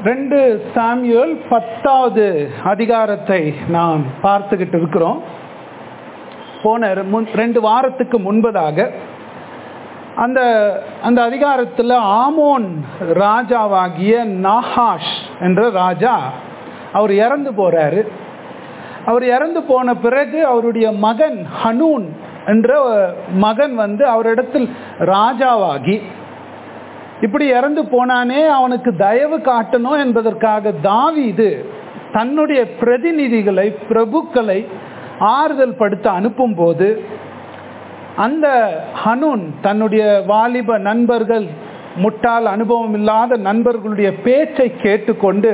ரெண்டு சாமியுல் பத்தாவது அதிகாரத்தை நாம் பார்த்துக்கிட்டு இருக்கிறோம் போன ரெ- முன்- ரெண்டு வாரத்துக்கு முன்பதாக அந்த அந்த அதிகாரத்தில் ஆமோன் ராஜாவாகிய நாஹாஷ் என்ற ராஜா அவர் இறந்து போறாரு அவர் இறந்து போன பிறகு அவருடைய மகன் ஹனூன் என்ற மகன் வந்து அவரிடத்தில் ராஜாவாகி இப்படி இறந்து போனானே அவனுக்கு தயவு காட்டணும் என்பதற்காக தாவீது தன்னுடைய பிரதிநிதிகளை பிரபுக்களை ஆறுதல் படுத்த அனுப்பும்போது அந்த ஹனூன் தன்னுடைய வாலிப நண்பர்கள் முட்டாள் அனுபவம் இல்லாத நண்பர்களுடைய பேச்சை கேட்டுக்கொண்டு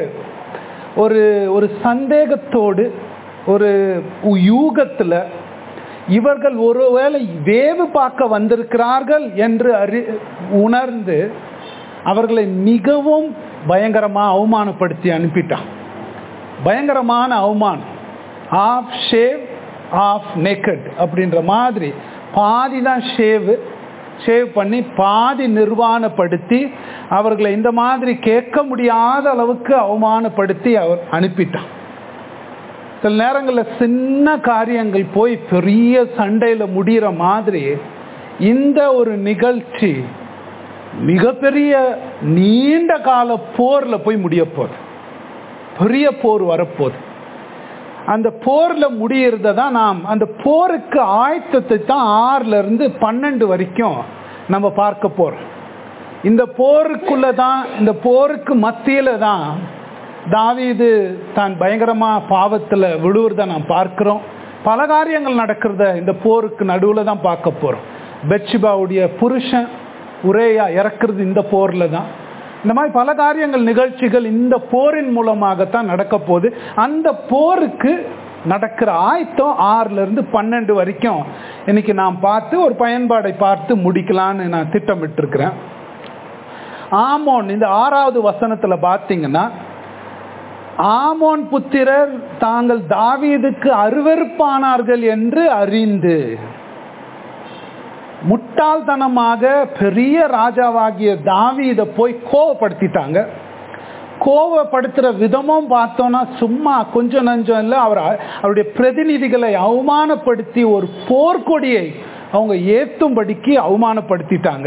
ஒரு ஒரு சந்தேகத்தோடு ஒரு யூகத்தில் இவர்கள் ஒருவேளை வேவு பார்க்க வந்திருக்கிறார்கள் என்று அறி உணர்ந்து அவர்களை மிகவும் பயங்கரமாக அவமானப்படுத்தி அனுப்பிட்டான் பயங்கரமான அவமானம் ஆஃப் ஷேவ் ஆஃப் நெக்கட் அப்படின்ற மாதிரி பாதி தான் ஷேவு ஷேவ் பண்ணி பாதி நிர்வாணப்படுத்தி அவர்களை இந்த மாதிரி கேட்க முடியாத அளவுக்கு அவமானப்படுத்தி அவர் அனுப்பிட்டான் சில நேரங்களில் சின்ன காரியங்கள் போய் பெரிய சண்டையில் முடிகிற மாதிரி இந்த ஒரு நிகழ்ச்சி மிகப்பெரிய நீண்ட கால போரில் போய் முடிய போகுது பெரிய போர் வரப்போகுது அந்த போரில் முடியறத தான் நாம் அந்த போருக்கு ஆயத்தத்தை தான் ஆறுல இருந்து பன்னெண்டு வரைக்கும் நம்ம பார்க்க போகிறோம் இந்த போருக்குள்ள தான் இந்த போருக்கு மத்தியில தான் தாவீது தான் பயங்கரமா பாவத்தில் விழுவுறத நாம் பார்க்கிறோம் பல காரியங்கள் நடக்கிறத இந்த போருக்கு நடுவில் தான் பார்க்க போகிறோம் பெட்சிபாவுடைய புருஷன் உரேயா இறக்குறது இந்த போரில் தான் இந்த மாதிரி பல காரியங்கள் நிகழ்ச்சிகள் இந்த போரின் மூலமாகத்தான் நடக்க போகுது அந்த போருக்கு நடக்கிற ஆயத்தம் ஆறுல இருந்து பன்னெண்டு வரைக்கும் இன்னைக்கு நாம் பார்த்து ஒரு பயன்பாடை பார்த்து முடிக்கலான்னு நான் திட்டமிட்டு இருக்கிறேன் ஆமோன் இந்த ஆறாவது வசனத்துல பார்த்தீங்கன்னா ஆமோன் புத்திரர் தாங்கள் தாவீதுக்கு அருவருப்பானார்கள் என்று அறிந்து முட்டாள்தனமாக பெரிய ராஜாவாகிய தாவீதை போய் கோவப்படுத்திட்டாங்க கோவப்படுத்துகிற விதமும் பார்த்தோன்னா சும்மா கொஞ்சம் நஞ்சம் இல்லை அவர் அவருடைய பிரதிநிதிகளை அவமானப்படுத்தி ஒரு போர்க்கொடியை அவங்க ஏற்றும்படிக்கு அவமானப்படுத்திட்டாங்க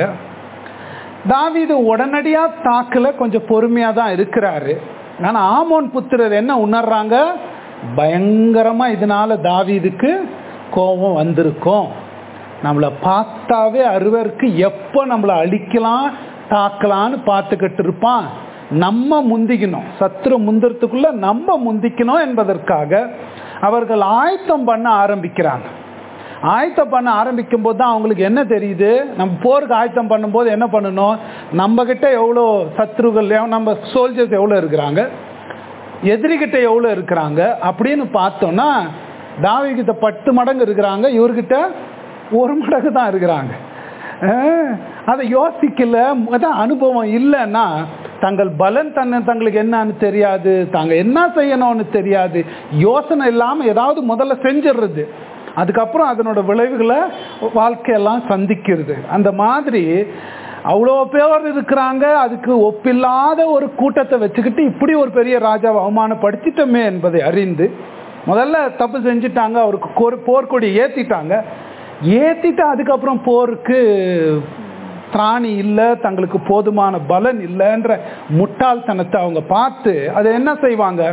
தாவீது உடனடியாக தாக்கல கொஞ்சம் பொறுமையாக தான் இருக்கிறாரு ஆனால் ஆமோன் புத்திரர் என்ன உணர்றாங்க பயங்கரமாக இதனால தாவீதுக்கு கோபம் வந்திருக்கும் நம்மளை பார்த்தாவே அருவருக்கு எப்போ நம்மளை அழிக்கலாம் தாக்கலான்னு பார்த்துக்கிட்டு இருப்பான் நம்ம முந்திக்கணும் சத்ரு முந்திரத்துக்குள்ள நம்ம முந்திக்கணும் என்பதற்காக அவர்கள் ஆயத்தம் பண்ண ஆரம்பிக்கிறாங்க ஆயத்தம் பண்ண ஆரம்பிக்கும் போது தான் அவங்களுக்கு என்ன தெரியுது நம்ம போருக்கு ஆயத்தம் பண்ணும்போது என்ன பண்ணணும் நம்ம கிட்ட எவ்வளோ சத்ருகள் எவ்- நம்ம சோல்ஜர்ஸ் எவ்வளோ இருக்கிறாங்க எதிரிகிட்ட எவ்வளோ இருக்கிறாங்க அப்படின்னு பார்த்தோம்னா தாவிகிட்ட பத்து மடங்கு இருக்கிறாங்க இவர்கிட்ட ஒரு மடங்கு தான் இருக்கிறாங்க அஹ், அதை யோசிக்கல அதான் அனுபவம் இல்லைன்னா தங்கள் பலன் தன்னை தங்களுக்கு என்னன்னு தெரியாது தாங்க என்ன செய்யணும்னு தெரியாது யோசனை இல்லாமல் ஏதாவது முதல்ல செஞ்சிடுறது அதுக்கப்புறம் அதனோட விளைவுகளை வாழ்க்கையெல்லாம் சந்திக்கிறது அந்த மாதிரி அவ்வளோ பேர் இருக்கிறாங்க அதுக்கு ஒப்பில்லாத ஒரு கூட்டத்தை வச்சுக்கிட்டு இப்படி ஒரு பெரிய ராஜாவை அவமானப்படுத்திட்டோமே என்பதை அறிந்து முதல்ல தப்பு செஞ்சுட்டாங்க அவருக்கு கொர்- போர்க்கொடி ஏற்றிட்டாங்க ஏற்றிட்டு அதுக்கப்புறம் போருக்கு திராணி இல்லை தங்களுக்கு போதுமான பலன் இல்லைன்ற முட்டாள்தனத்தை அவங்க பார்த்து அதை என்ன செய்வாங்க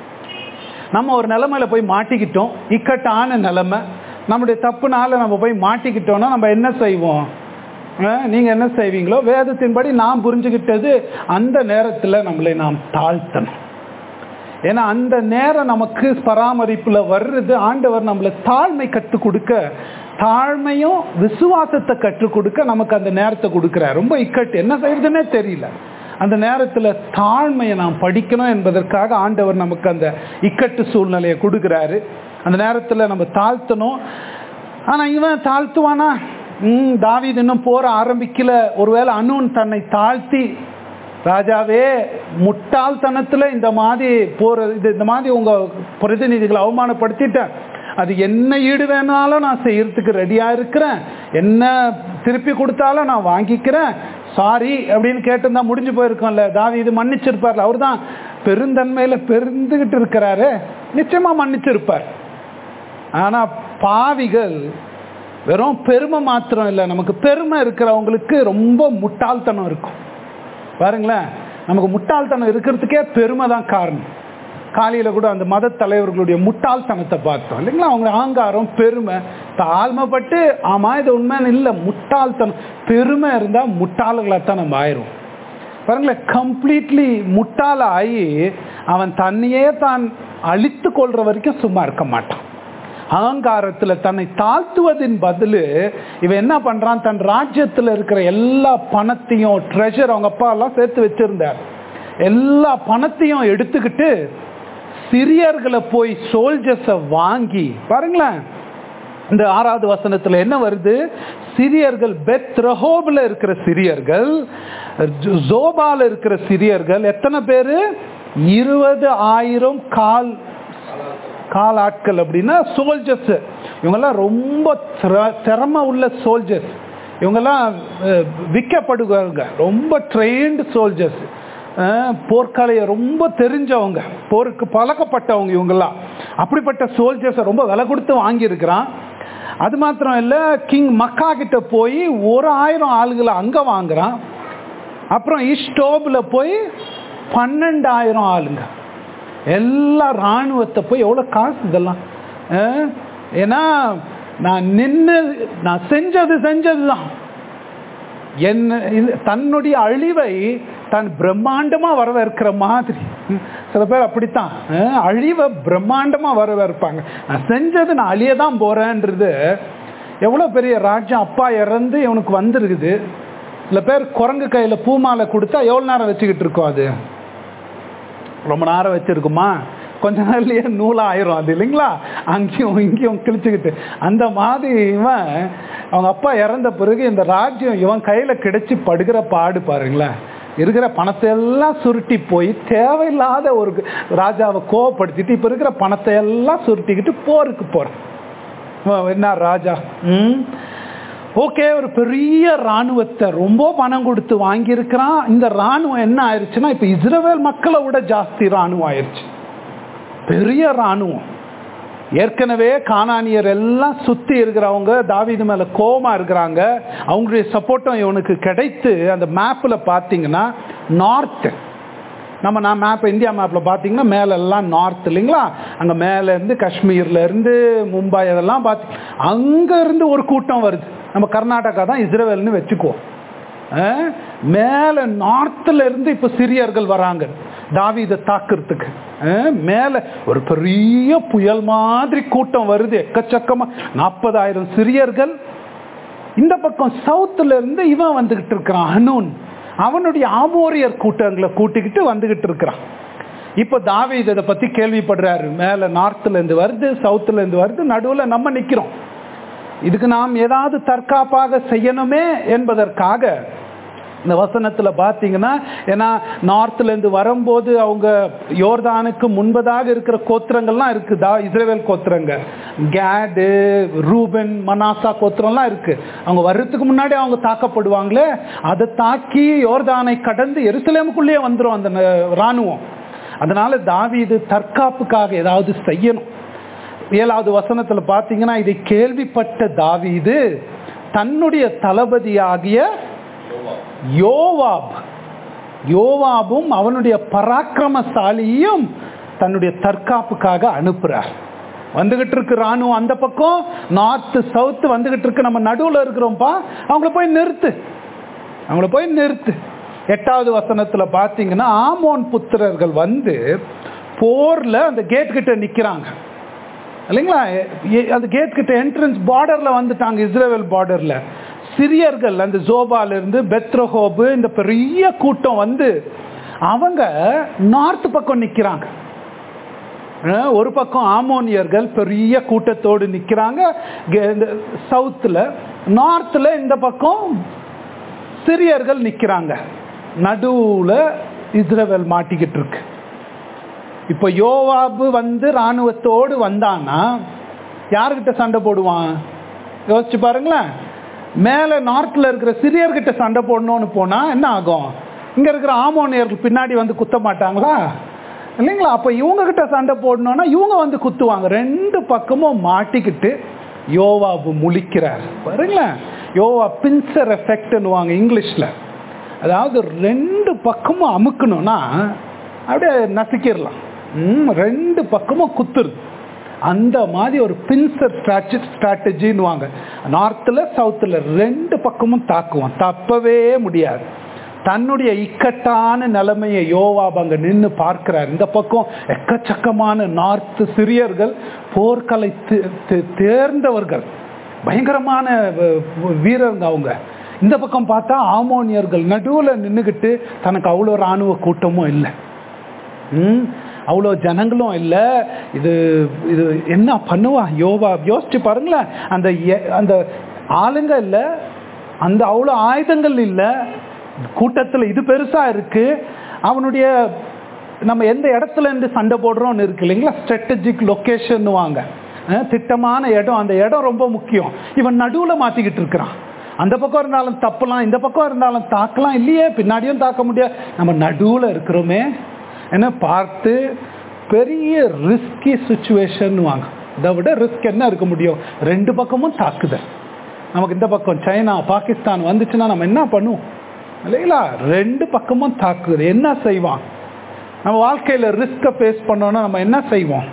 நம்ம ஒரு நிலைமையில போய் மாட்டிக்கிட்டோம் இக்கட்டான நிலைமை நம்முடைய தப்புனால நம்ம போய் மாட்டிக்கிட்டோம்னா நம்ம என்ன செய்வோம் அஹ், நீங்க என்ன செய்வீங்களோ வேதத்தின்படி நாம் புரிஞ்சுக்கிட்டது அந்த நேரத்தில் நம்மளை நாம் தாழ்த்தணும் ஏன்னா அந்த நேரம் நமக்கு பராமரிப்புல வர்றது ஆண்டவர் நம்மளை தாழ்மை கற்றுக் கொடுக்க தாழ்மையும் விசுவாசத்தை கற்றுக் கொடுக்க நமக்கு அந்த நேரத்தை கொடுக்குறார் ரொம்ப இக்கட்டு என்ன செய்யறதுன்னே தெரியல அந்த நேரத்தில் தாழ்மையை நாம் படிக்கணும் என்பதற்காக ஆண்டவர் நமக்கு அந்த இக்கட்டு சூழ்நிலையை கொடுக்குறாரு அந்த நேரத்தில் நம்ம தாழ்த்தணும் ஆனால் இவன் தாழ்த்துவானா ம் தாவீது இன்னும் போற ஆரம்பிக்கல ஒருவேளை அனூன் தன்னை தாழ்த்தி ராஜாவே முட்டாள்தனத்தில் இந்த மாதிரி போற இது இந்த மாதிரி உங்க பிரதிநிதிகளை அவமானப்படுத்திட்டேன் அது என்ன ஈடு வேணாலும் நான் செய்யறதுக்கு ரெடியாக இருக்கிறேன் என்ன திருப்பி கொடுத்தாலும் நான் வாங்கிக்கிறேன் சாரி அப்படின்னு கேட்டிருந்தா முடிஞ்சு போயிருக்கோம்ல தாவி இது மன்னிச்சிருப்பார்ல அவர் தான் பெருந்தன்மையில பெருந்துகிட்டு இருக்கிறாரு நிச்சயமா மன்னிச்சிருப்பார் ஆனா பாவிகள் வெறும் பெருமை மாத்திரம் இல்லை நமக்கு பெருமை இருக்கிறவங்களுக்கு ரொம்ப முட்டாள்தனம் இருக்கும் பாருங்களேன் நமக்கு முட்டாள்தனம் இருக்கிறதுக்கே பெருமை தான் காரணம் காலையில் கூட அந்த மத தலைவர்களுடைய முட்டாள்தனத்தை பார்த்தோம் இல்லைங்களா அவங்க ஆங்காரம் பெருமை தாழ்மைப்பட்டு ஆமாம் இது உண்மைன்னு இல்லை முட்டாள்தனம் பெருமை இருந்தால் முட்டாள்களாக தான் நம்ம ஆயிரும் பாருங்களேன் கம்ப்ளீட்லி முட்டாள ஆகி அவன் தன்னையே தான் அழித்து கொள்ற வரைக்கும் சும்மா இருக்க மாட்டான் அகங்காரத்துல தன்னை தாழ்த்துவதின் பதில் இவன் என்ன பண்றான் தன் ராஜ்யத்துல இருக்கிற எல்லா பணத்தையும் ட்ரெஷர் அவங்க அப்பா எல்லாம் சேர்த்து வச்சிருந்தார் எல்லா பணத்தையும் எடுத்துக்கிட்டு சிறியர்களை போய் சோல்ஜர்ஸை வாங்கி பாருங்களேன் இந்த ஆறாவது வசனத்துல என்ன வருது சிறியர்கள் பெத் ரஹோபில் இருக்கிற சிறியர்கள் ஜோபால இருக்கிற சிறியர்கள் எத்தனை பேரு இருபது ஆயிரம் கால் கால் ஆட்கள் அப்படின்னா சோல்ஜர்ஸ் இவங்கெல்லாம் ரொம்ப திறமை உள்ள சோல்ஜர்ஸ் இவங்கெல்லாம் விற்கப்படுவாங்க ரொம்ப ட்ரெயின்டு சோல்ஜர்ஸ் போர்க்காலைய ரொம்ப தெரிஞ்சவங்க போருக்கு பழக்கப்பட்டவங்க இவங்கெல்லாம் அப்படிப்பட்ட சோல்ஜர்ஸை ரொம்ப விலை கொடுத்து வாங்கியிருக்கிறான் அது மாத்திரம் இல்லை கிங் மக்கா கிட்ட போய் ஒரு ஆயிரம் ஆளுகளை அங்கே வாங்குறான் அப்புறம் இஸ்டோபில் போய் பன்னெண்டாயிரம் ஆளுங்க எல்லா இராணுவத்தை போய் எவ்வளோ காசு இதெல்லாம் ஏன்னா நான் நின்று நான் செஞ்சது செஞ்சது தான் என்ன தன்னுடைய அழிவை தான் பிரம்மாண்டமா வரவேற்கிற மாதிரி சில பேர் அப்படித்தான் அழிவை பிரம்மாண்டமா வரவேற்பாங்க நான் செஞ்சது நான் அழிய தான் போறேன்றது எவ்வளோ பெரிய ராஜ்யம் அப்பா இறந்து இவனுக்கு வந்துருக்குது சில பேர் குரங்கு கையில் பூமாலை கொடுத்தா எவ்வளோ நேரம் வச்சுக்கிட்டு இருக்கோம் அது ரொம்ப நேரம் வச்சிருக்குமா கொஞ்ச நாள்லயே நூலாயிரும் அது இல்லைங்களா அங்கேயும் இங்கேயும் கிழிச்சுக்கிட்டு அந்த மாதிரி இவன் அவங்க அப்பா இறந்த பிறகு இந்த ராஜ்யம் இவன் கையில கிடைச்சி படுகிற பாடு பாருங்களேன் இருக்கிற பணத்தை எல்லாம் சுருட்டி போய் தேவையில்லாத ஒரு ராஜாவை கோவப்படுத்திட்டு இப்ப இருக்கிற பணத்தை எல்லாம் சுருட்டிக்கிட்டு போருக்கு போறான் என்ன ராஜா ம் ஓகே ஒரு பெரிய ராணுவத்தை ரொம்ப பணம் கொடுத்து வாங்கியிருக்கிறான் இந்த ராணுவம் என்ன ஆயிடுச்சுன்னா இப்ப இஸ்ரேல் மக்களை விட ஜாஸ்தி ராணுவம் ஆயிடுச்சு பெரிய ராணுவம் ஏற்கனவே காணானியர் எல்லாம் சுத்தி இருக்கிறவங்க தாவிது மேல கோமா இருக்கிறாங்க அவங்களுடைய சப்போர்ட்டும் இவனுக்கு கிடைத்து அந்த மேப்ல பாத்தீங்கன்னா நார்த் நம்ம நான் மேப் இந்தியா மேப்பில் பார்த்தீங்கன்னா மேலே எல்லாம் நார்த் இல்லைங்களா அங்கே மேலே இருந்து காஷ்மீர்ல இருந்து மும்பை அதெல்லாம் பார்த்து அங்கே இருந்து ஒரு கூட்டம் வருது நம்ம கர்நாடகா தான் இஸ்ரேல்னு வச்சுக்குவோம் மேலே நார்த்தில் இருந்து இப்போ சிரியர்கள் வராங்க தாவிதை தாக்குறதுக்கு மேலே ஒரு பெரிய புயல் மாதிரி கூட்டம் வருது எக்கச்சக்கமா நாற்பதாயிரம் சிரியர்கள் இந்த பக்கம் சவுத்துல இருந்து இவன் வந்துகிட்டு இருக்கிறான் அனூன் அவனுடைய ஆமோரியர் கூட்டங்களை கூட்டிக்கிட்டு வந்துகிட்டு இருக்கிறான் இப்ப தாவீது இதை பத்தி கேள்விப்படுறாரு மேல நார்த்ல இருந்து வருது சவுத்துல இருந்து வருது நடுவுல நம்ம நிக்கிறோம் இதுக்கு நாம் ஏதாவது தற்காப்பாக செய்யணுமே என்பதற்காக இந்த வசனத்துல பாத்தீங்கன்னா ஏன்னா நார்த்ல இருந்து வரும்போது அவங்க யோர்தானுக்கு முன்பதாக இருக்கிற கோத்திரங்கள்லாம் இருக்குதா இஸ்ரேல் கோத்திரங்க கேடு ரூபன் மனாசா கோத்திரம்லாம் இருக்கு அவங்க வர்றதுக்கு முன்னாடி அவங்க தாக்கப்படுவாங்களே அதை தாக்கி யோர்தானை கடந்து எருசலேமுக்குள்ளேயே வந்துடும் அந்த ராணுவம் அதனால தாவீது தற்காப்புக்காக ஏதாவது செய்யணும் ஏழாவது வசனத்துல பாத்தீங்கன்னா இதை கேள்விப்பட்ட தாவீது தன்னுடைய தளபதியாகிய யோவாப் யோவாபும் அவனுடைய பராக்கிரமசாலியும் தன்னுடைய தற்காப்புக்காக அனுப்புறார் வந்துகிட்டு இருக்கு ராணுவம் அந்த பக்கம் நார்த் சவுத் வந்துகிட்டு இருக்கு நம்ம நடுவில் இருக்கிறோம்ப்பா அவங்கள போய் நிறுத்து அவங்கள போய் நிறுத்து எட்டாவது வசனத்துல பாத்தீங்கன்னா ஆமோன் புத்திரர்கள் வந்து போர்ல அந்த கேட் கிட்ட நிக்கிறாங்க இல்லைங்களா அந்த கேட் கிட்ட என்ட்ரன்ஸ் பார்டர்ல வந்துட்டாங்க இஸ்ரேல் பார்டர்ல சிரியர்கள் அந்த ஜோபால இருந்து பெத்ரஹோபு இந்த பெரிய கூட்டம் வந்து அவங்க நார்த் பக்கம் நிக்கிறாங்க ஒரு பக்கம் ஆமோனியர்கள் பெரிய கூட்டத்தோடு நிக்கிறாங்க சவுத்துல நார்த்ல இந்த பக்கம் சிரியர்கள் நிக்கிறாங்க நடுவுல இஸ்ரேல் மாட்டிக்கிட்டு இருக்கு இப்ப யோவாபு வந்து ராணுவத்தோடு வந்தான்னா யாருக்கிட்ட சண்டை போடுவான் யோசிச்சு பாருங்களேன் மேலே நார்த்தில் இருக்கிற சிறியர்கிட்ட சண்டை போடணும்னு போனால் என்ன ஆகும் இங்கே இருக்கிற ஆமோனியர்கள் பின்னாடி வந்து குத்த மாட்டாங்களா இல்லைங்களா அப்போ இவங்க கிட்ட சண்டை போடணும்னா இவங்க வந்து குத்துவாங்க ரெண்டு பக்கமும் மாட்டிக்கிட்டு யோவாபு முழிக்கிறார் பாருங்களேன் யோவா பின்சர் எஃபெக்ட்னுவாங்க இங்கிலீஷில் அதாவது ரெண்டு பக்கமும் அமுக்கணும்னா அப்படியே நசுக்கிடலாம் ம், ரெண்டு பக்கமும் குத்துருது அந்த மாதிரி ஒரு பின்சர் ஸ்ட்ராட்டஜி ஸ்ட்ராட்டஜின்னுவாங்க நார்த்தில் சவுத்தில் ரெண்டு பக்கமும் தாக்குவான் தப்பவே முடியாது தன்னுடைய இக்கட்டான நிலைமையை யோவாப் அங்க நின்று பார்க்கிறார் இந்த பக்கம் எக்கச்சக்கமான நார்த்து சிறியர்கள் போர்க்கலை தே- தே- தேர்ந்தவர்கள் பயங்கரமான வ- வ- வீரருங்க அவங்க இந்த பக்கம் பார்த்தா ஆமோனியர்கள் நடுவில் நின்றுக்கிட்டு தனக்கு அவ்வளோ இராணுவ கூட்டமும் இல்லை ம் அவ்வளோ ஜனங்களும் இல்லை இது இது என்ன பண்ணுவான் யோவா யோசிச்சு பாருங்களேன் அந்த எ- அந்த ஆளுங்க இல்லை அந்த அவ்வளோ ஆயுதங்கள் இல்லை கூட்டத்தில் இது பெருசாக இருக்கு அவனுடைய நம்ம எந்த இடத்துல இருந்து சண்டை போடுறோம்னு இருக்கு இல்லைங்களா ஸ்ட்ராட்டஜிக் லொக்கேஷன் வாங்க அஹ், திட்டமான இடம் அந்த இடம் ரொம்ப முக்கியம் இவன் நடுவில் மாற்றிக்கிட்டு இருக்கிறான் அந்த பக்கம் இருந்தாலும் தப்பலாம் இந்த பக்கம் இருந்தாலும் தாக்கலாம் இல்லையே பின்னாடியும் தாக்க முடியாது நம்ம நடுவில் இருக்கிறோமே என்ன பார்த்து பெரிய ரிஸ்கி சுச்சுவேஷன் வாங்க இதை விட ரிஸ்க் என்ன இருக்க முடியும் ரெண்டு பக்கமும் தாக்குதல் நமக்கு இந்த பக்கம் சைனா பாகிஸ்தான் வந்துச்சுன்னா நம்ம என்ன பண்ணுவோம் இல்லைங்களா ரெண்டு பக்கமும் தாக்குது என்ன செய்வான் நம்ம வாழ்க்கையில் ரிஸ்க்கை ஃபேஸ் பண்ணோன்னா நம்ம என்ன செய்வோம்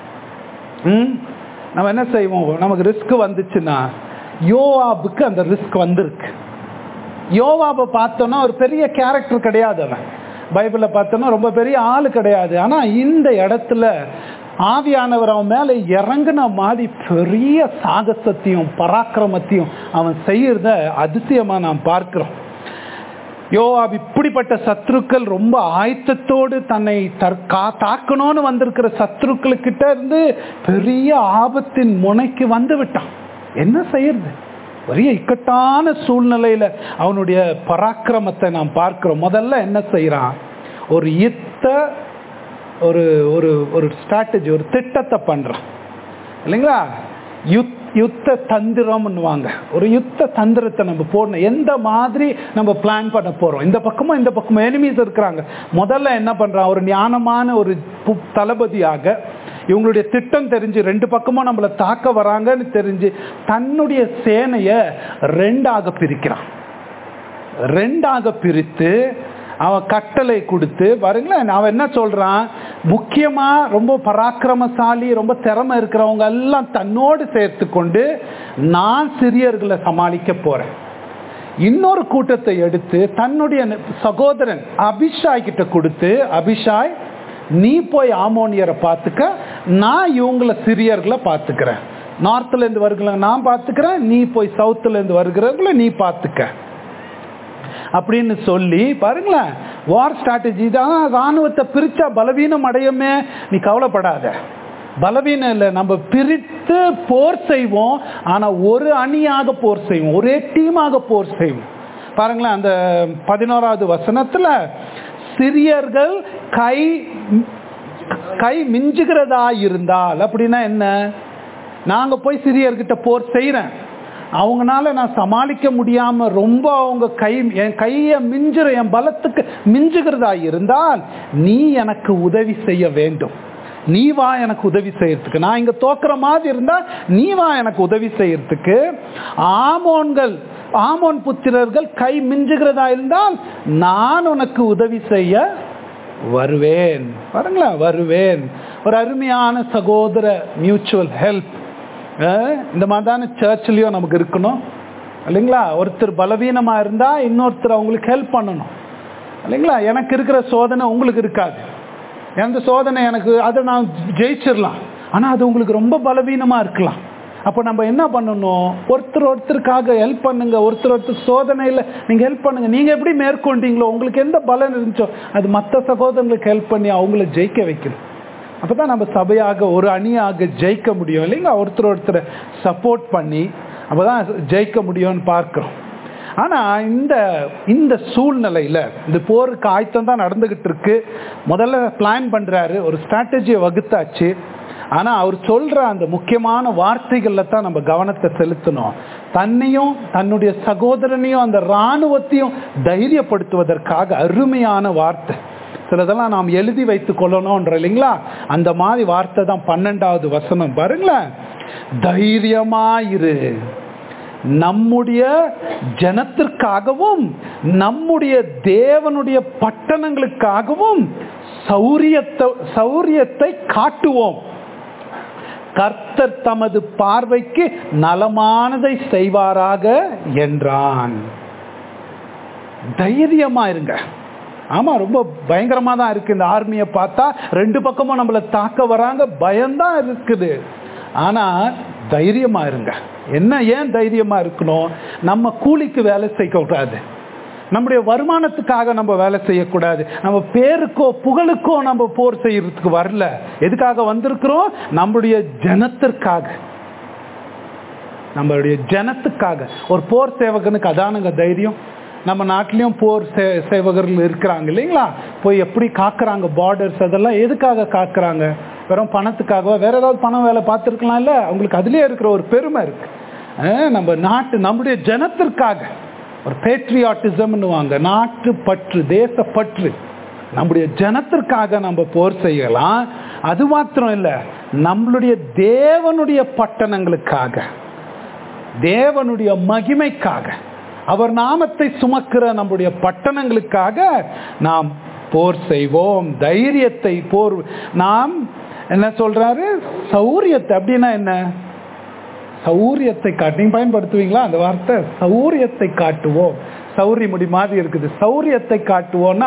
ம் நம்ம என்ன செய்வோம் நமக்கு ரிஸ்க் வந்துச்சுன்னா யோவாபுக்கு அந்த ரிஸ்க் வந்திருக்கு யோவாபை பார்த்தோன்னா ஒரு பெரிய கேரக்டர் கிடையாது அவன் பைபிளில் பார்த்தோன்னா ரொம்ப பெரிய ஆள் கிடையாது ஆனால் இந்த இடத்துல ஆவியானவர் அவன் மேலே இறங்குன மாதிரி பெரிய சாகசத்தையும் பராக்கிரமத்தையும் அவன் செய்யறத அதிசயமாக நாம் பார்க்கிறோம் யோவாப் இப்படிப்பட்ட சத்துருக்கள் ரொம்ப ஆயத்தத்தோடு தன்னை தற்கா தாக்கணும்னு வந்திருக்கிற சத்துருக்களுக்கிட்ட இருந்து பெரிய ஆபத்தின் முனைக்கு வந்து விட்டான் என்ன செய்யறது பெரிய இக்கட்டான சூழ்நிலையில அவனுடைய பராக்கிரமத்தை நாம் பார்க்கிறோம் முதல்ல என்ன செய்யறான் ஒரு யுத்த ஒரு ஒரு ஒரு ஸ்ட்ராட்டஜி ஒரு திட்டத்தை பண்றான் இல்லைங்களா யுத் யுத்த தந்திரம்னுவாங்க ஒரு யுத்த தந்திரத்தை நம்ம போடணும் எந்த மாதிரி நம்ம பிளான் பண்ண போறோம் இந்த பக்கமும் இந்த பக்கமும் எனிமீஸ் இருக்கிறாங்க முதல்ல என்ன பண்றான் ஒரு ஞானமான ஒரு பு- தளபதியாக இவங்களுடைய திட்டம் தெரிஞ்சு ரெண்டு பக்கமும் நம்மளை தாக்க வராங்கன்னு தெரிஞ்சு தன்னுடைய சேனையை ரெண்டாக பிரிக்கிறான் ரெண்டாக பிரித்து அவன் கட்டளை கொடுத்து பாருங்களேன் அவன் என்ன சொல்றான் முக்கியமா ரொம்ப பராக்கிரமசாலி ரொம்ப திறமை இருக்கிறவங்க எல்லாம் தன்னோடு சேர்த்து கொண்டு நான் சிறியர்களை சமாளிக்க போறேன் இன்னொரு கூட்டத்தை எடுத்து தன்னுடைய சகோதரன் அபிஷாய் கிட்ட கொடுத்து அபிஷாய் நீ போய் ஆமோனியரை பார்த்துக்க நான் இவங்களை சிறியர்களை பார்த்துக்கிறேன் நார்த்ல இருந்து வருகிறவங்க நான் பார்த்துக்கிறேன் நீ போய் சவுத்துல இருந்து வருகிறவங்களை நீ பார்த்துக்க அப்படின்னு சொல்லி பாருங்களேன் வார் ஸ்ட்ராட்டஜி தான் ராணுவத்தை பிரிச்சா பலவீனம் அடையுமே நீ கவலைப்படாத பலவீனம் இல்லை நம்ம பிரித்து போர் செய்வோம் ஆனா ஒரு அணியாக போர் செய்வோம் ஒரே டீமாக போர் செய்வோம் பாருங்களேன் அந்த பதினோராவது வசனத்துல சிறியர்கள் கை கை மிஞ்சுகிறதா இருந்தால் அப்படின்னா என்ன நாங்க போய் சிறியர்கிட்ட போர் செய்யறேன் அவங்கனால நான் சமாளிக்க முடியாம ரொம்ப அவங்க கை என் கையை மிஞ்சுற என் பலத்துக்கு மிஞ்சுகிறதா இருந்தால் நீ எனக்கு உதவி செய்ய வேண்டும் நீ வா எனக்கு உதவி செய்யறதுக்கு நான் இங்க தோக்குற மாதிரி இருந்தா நீ வா எனக்கு உதவி செய்யறதுக்கு ஆமோன்கள் ஆமோன் புத்திரர்கள் கை மிஞ்சுகிறதா இருந்தால் நான் உனக்கு உதவி செய்ய வருவேன் பாருங்களேன் வருவேன் ஒரு அருமையான சகோதர மியூச்சுவல் ஹெல்ப் இந்த மாதிரிதான சர்ச்லயும் நமக்கு இருக்கணும் இல்லைங்களா ஒருத்தர் பலவீனமா இருந்தா இன்னொருத்தர் அவங்களுக்கு ஹெல்ப் பண்ணணும் இல்லைங்களா எனக்கு இருக்கிற சோதனை உங்களுக்கு இருக்காது எந்த சோதனை எனக்கு அதை நான் ஜெயிச்சிடலாம் ஆனா அது உங்களுக்கு ரொம்ப பலவீனமா இருக்கலாம் அப்போ நம்ம என்ன பண்ணணும் ஒருத்தர் ஒருத்தருக்காக ஹெல்ப் பண்ணுங்க ஒருத்தர் ஒருத்தர் சோதனையில் நீங்க ஹெல்ப் பண்ணுங்க நீங்க எப்படி மேற்கொண்டீங்களோ உங்களுக்கு எந்த பலன் இருந்துச்சோ அது மற்ற சகோதரங்களுக்கு ஹெல்ப் பண்ணி அவங்கள ஜெயிக்க வைக்கணும் அப்பதான் நம்ம சபையாக ஒரு அணியாக ஜெயிக்க முடியும் இல்லைங்களா ஒருத்தர் ஒருத்தரை சப்போர்ட் பண்ணி அப்பதான் ஜெயிக்க முடியும்னு பார்க்கிறோம் ஆனா இந்த இந்த சூழ்நிலையில இந்த போருக்கு ஆயத்தம் தான் நடந்துகிட்டு இருக்கு முதல்ல பிளான் பண்றாரு ஒரு ஸ்ட்ராட்டஜியை வகுத்தாச்சு ஆனா அவர் சொல்ற அந்த முக்கியமான வார்த்தைகள்ல தான் நம்ம கவனத்தை செலுத்தணும் தன்னையும் தன்னுடைய சகோதரனையும் அந்த இராணுவத்தையும் தைரியப்படுத்துவதற்காக அருமையான வார்த்தை சிலதெல்லாம் நாம் எழுதி வைத்துக் கொள்ளணும்ன்ற இல்லைங்களா அந்த மாதிரி வார்த்தை தான் பன்னெண்டாவது வசனம் பாருங்களேன் தைரியமாயிரு நம்முடைய ஜனத்திற்காகவும் நம்முடைய தேவனுடைய பட்டணங்களுக்காகவும் சௌரியத்தை சௌரியத்தை காட்டுவோம் கர்த்தர் தமது பார்வைக்கு நலமானதை செய்வாராக என்றான் தைரியமா இருங்க ஆமா ரொம்ப பயங்கரமா தான் இருக்கு இந்த ஆர்மியை பார்த்தா ரெண்டு பக்கமும் நம்மளை தாக்க வராங்க பயம்தான் இருக்குது ஆனா தைரியமா இருங்க என்ன ஏன் தைரியமா இருக்கணும் நம்ம கூலிக்கு வேலை செய்யக்கூடாது நம்முடைய வருமானத்துக்காக நம்ம வேலை செய்யக்கூடாது நம்ம பேருக்கோ புகழுக்கோ நம்ம போர் செய்யறதுக்கு வரல எதுக்காக வந்திருக்கிறோம் நம்முடைய ஜனத்திற்காக நம்மளுடைய ஜனத்துக்காக ஒரு போர் சேவகனுக்கு அதானுங்க தைரியம் நம்ம நாட்டிலையும் போர் சே சேவகர்கள் இருக்கிறாங்க இல்லைங்களா போய் எப்படி காக்குறாங்க பார்டர்ஸ் அதெல்லாம் எதுக்காக காக்குறாங்க வெறும் பணத்துக்காகவா வேற ஏதாவது பணம் வேலை பார்த்துருக்கலாம் இல்லை அவங்களுக்கு அதுலேயே இருக்கிற ஒரு பெருமை இருக்கு அஹ் நம்ம நாட்டு நம்முடைய ஜனத்திற்காக ஒரு பேட்ரியாட்டிசம்னுவாங்க நாட்டு பற்று தேச பற்று நம்முடைய ஜனத்திற்காக நம்ம போர் செய்யலாம் அது மாத்திரம் இல்லை நம்மளுடைய தேவனுடைய பட்டணங்களுக்காக தேவனுடைய மகிமைக்காக அவர் நாமத்தை சுமக்கிற நம்முடைய பட்டணங்களுக்காக நாம் போர் செய்வோம் தைரியத்தை போர் நாம் என்ன சொல்றாரு சௌரியத்தை அப்படின்னா என்ன சௌரியத்தை காட்டு நீங்க பயன்படுத்துவீங்களா அந்த வார்த்தை சௌரியத்தை காட்டுவோம் சௌரிய முடி மாதிரி இருக்குது சௌரியத்தை காட்டுவோம்னா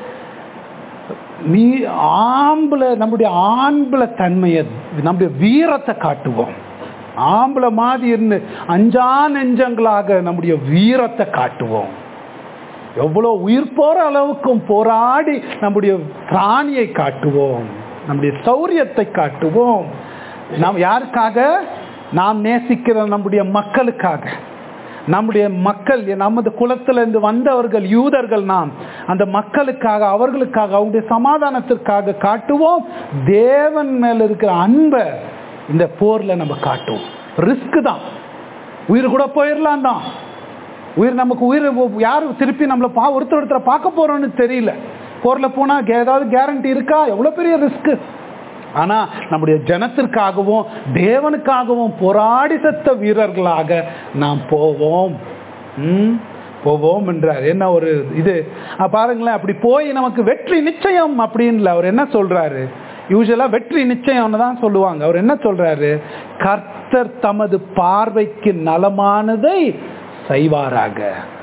நீ ஆம்பளை நம்முடைய ஆம்பளை தன்மையை நம்முடைய வீரத்தை காட்டுவோம் ஆம்பளை மாதிரி இருந்து அஞ்சா நெஞ்சங்களாக நம்முடைய வீரத்தை காட்டுவோம் எவ்வளோ உயிர் போற அளவுக்கும் போராடி நம்முடைய பிராணியை காட்டுவோம் நம்முடைய சௌரியத்தை காட்டுவோம் நாம் யாருக்காக நாம் நேசிக்கிற நம்முடைய மக்களுக்காக நம்முடைய மக்கள் நமது குலத்திலிருந்து வந்தவர்கள் யூதர்கள் நாம் அந்த மக்களுக்காக அவர்களுக்காக அவங்களுடைய சமாதானத்திற்காக காட்டுவோம் தேவன் மேல இருக்கிற அன்பை இந்த போர்ல நம்ம காட்டுவோம் ரிஸ்க் தான் உயிர் கூட போயிடலாம் தான் உயிர் நமக்கு உயிர் யார் திருப்பி நம்மளை பா ஒருத்தர் ஒருத்தரை பார்க்க போறோம்னு தெரியல போர்ல போனா ஏதாவது கேரண்டி இருக்கா எவ்வளவு பெரிய ரிஸ்க் ஆனா நம்முடைய ஜனத்திற்காகவும் தேவனுக்காகவும் போராடி செத்த வீரர்களாக நாம் போவோம் ம் போவோம் என்றார் என்ன ஒரு இது பாருங்களேன் அப்படி போய் நமக்கு வெற்றி நிச்சயம் அப்படின்ல அவர் என்ன சொல்றாரு யூஸ்வலா வெற்றி நிச்சயம்னு தான் சொல்லுவாங்க அவர் என்ன சொல்றாரு கர்த்தர் தமது பார்வைக்கு நலமானதை செய்வாராக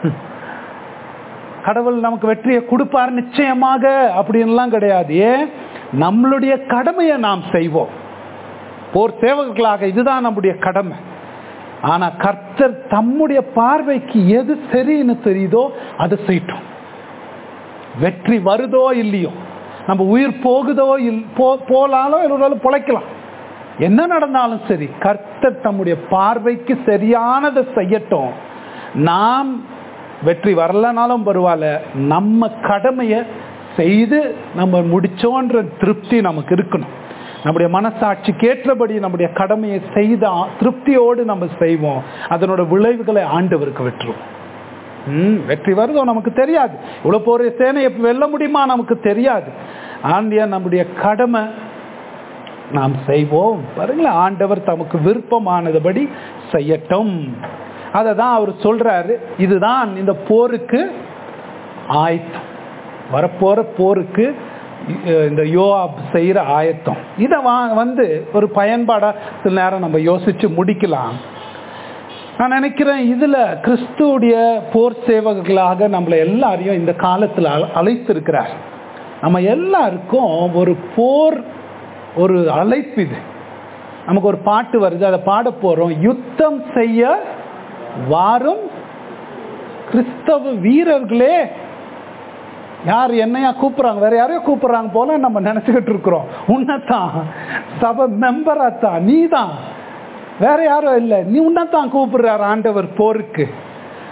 கடவுள் நமக்கு வெற்றியை கொடுப்பார் நிச்சயமாக அப்படின்லாம் கிடையாது ஏன் நம்மளுடைய கடமையை நாம் செய்வோம் போர் சேவகர்களாக இதுதான் நம்முடைய கடமை ஆனா கர்த்தர் தம்முடைய பார்வைக்கு எது சரின்னு தெரியுதோ அதை செய்யட்டும் வெற்றி வருதோ இல்லையோ நம்ம உயிர் போகுதோ இல் போலாலும் இல்லை பொழைக்கலாம் என்ன நடந்தாலும் சரி கர்த்தர் தம்முடைய பார்வைக்கு சரியானதை செய்யட்டும் நாம் வெற்றி வரலனாலும் பரவாயில்ல நம்ம கடமையை செய்து நம்ம முடிச்சோன்ற திருப்தி நமக்கு இருக்கணும் நம்முடைய மனசாட்சிக்கு ஏற்றபடி நம்முடைய கடமையை செய்த திருப்தியோடு நம்ம செய்வோம் அதனோட விளைவுகளை ஆண்டவருக்கு விட்டுருவோம் ம் வெற்றி வருதோ நமக்கு தெரியாது இவ்வளோ போகிற சேனையை வெல்ல முடியுமா நமக்கு தெரியாது ஆண்டியா நம்முடைய கடமை நாம் செய்வோம் பாருங்களேன் ஆண்டவர் தமக்கு விருப்பமானதுபடி செய்யட்டும் அதை தான் அவர் சொல்றாரு இதுதான் இந்த போருக்கு ஆயத்தம் வரப்போற போருக்கு இந்த யோஆப் செய்கிற ஆயத்தம் இதை வா வந்து ஒரு பயன்பாடாக சில நேரம் நம்ம யோசிச்சு முடிக்கலாம் நான் நினைக்கிறேன் இதில் கிறிஸ்துவுடைய போர் சேவகர்களாக நம்மளை எல்லாரையும் இந்த காலத்தில் அழைத்திருக்கிறார் நம்ம எல்லாருக்கும் ஒரு போர் ஒரு அழைப்பு இது நமக்கு ஒரு பாட்டு வருது அதை பாட போகிறோம் யுத்தம் செய்ய வாரும் கிறிஸ்தவ வீரர்களே யார் என்னையா கூப்பிடுறாங்க வேற யாரையோ கூப்பிடுறாங்க போல நம்ம நினைச்சுக்கிட்டு இருக்கிறோம் உன்னதான் சபை மெம்பரா தான் நீ தான் வேற யாரும் இல்லை நீ உன்னதான் கூப்பிடுறாரு ஆண்டவர் போருக்கு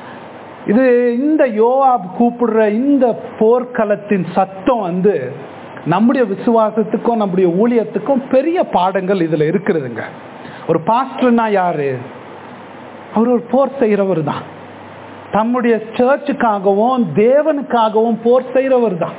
இது இந்த யோவாப் கூப்பிடுற இந்த போர்க்களத்தின் சத்தம் வந்து நம்முடைய விசுவாசத்துக்கும் நம்முடைய ஊழியத்துக்கும் பெரிய பாடங்கள் இதுல இருக்கிறதுங்க ஒரு பாஸ்டர்னா யாரு அவர் ஒரு போர் செய்கிறவர் தான் தம்முடைய சர்ச்சுக்காகவும் தேவனுக்காகவும் போர் செய்கிறவர் தான்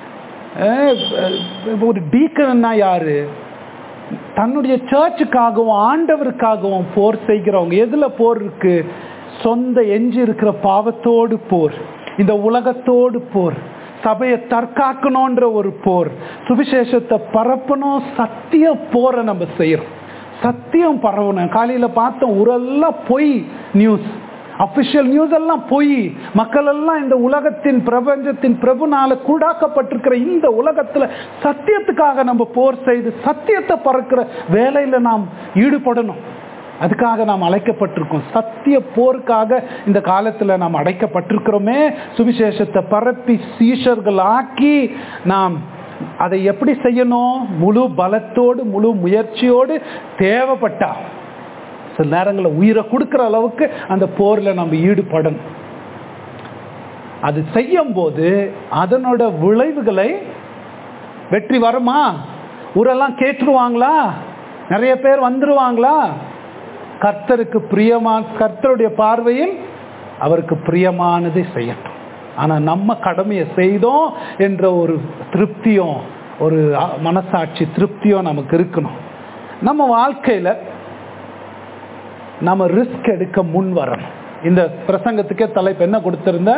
ஒரு டீக்கன்னா யாரு தன்னுடைய சர்ச்சுக்காகவும் ஆண்டவருக்காகவும் போர் செய்கிறவங்க எதுல போர் இருக்கு சொந்த எஞ்சி இருக்கிற பாவத்தோடு போர் இந்த உலகத்தோடு போர் சபையை தற்காக்கணுன்ற ஒரு போர் சுவிசேஷத்தை பரப்பணும் சத்திய போரை நம்ம செய்யறோம் சத்தியம் பரவணும் காலையில பார்த்தோம் ஊரெல்லாம் பொய் நியூஸ் அபிஷியல் நியூஸ் எல்லாம் பொய் மக்கள் எல்லாம் இந்த உலகத்தின் பிரபஞ்சத்தின் பிரபுனால கூடாக்கப்பட்டிருக்கிற இந்த உலகத்துல சத்தியத்துக்காக நம்ம போர் செய்து சத்தியத்தை பறக்கிற வேலையில நாம் ஈடுபடணும் அதுக்காக நாம் அழைக்கப்பட்டிருக்கோம் சத்திய போருக்காக இந்த காலத்துல நாம் அடைக்கப்பட்டிருக்கிறோமே சுவிசேஷத்தை பரப்பி சீஷர்கள் ஆக்கி நாம் அதை எப்படி செய்யணும் முழு பலத்தோடு முழு முயற்சியோடு தேவைப்பட்டா சில நேரங்களில் உயிரை கொடுக்குற அளவுக்கு அந்த போரில் நம்ம ஈடுபடணும் அது செய்யும் போது அதனோட விளைவுகளை வெற்றி வருமா ஊரெல்லாம் கேட்டுருவாங்களா நிறைய பேர் வந்துருவாங்களா கர்த்தருக்கு பிரியமா கர்த்தருடைய பார்வையில் அவருக்கு பிரியமானதை செய்யட்டும் ஆனா நம்ம கடமையை செய்தோம் என்ற ஒரு திருப்தியும் ஒரு மனசாட்சி திருப்தியும் நமக்கு இருக்கணும் நம்ம வாழ்க்கையில நம்ம ரிஸ்க் எடுக்க முன் வரணும் இந்த பிரசங்கத்துக்கே தலைப்பு என்ன கொடுத்திருந்த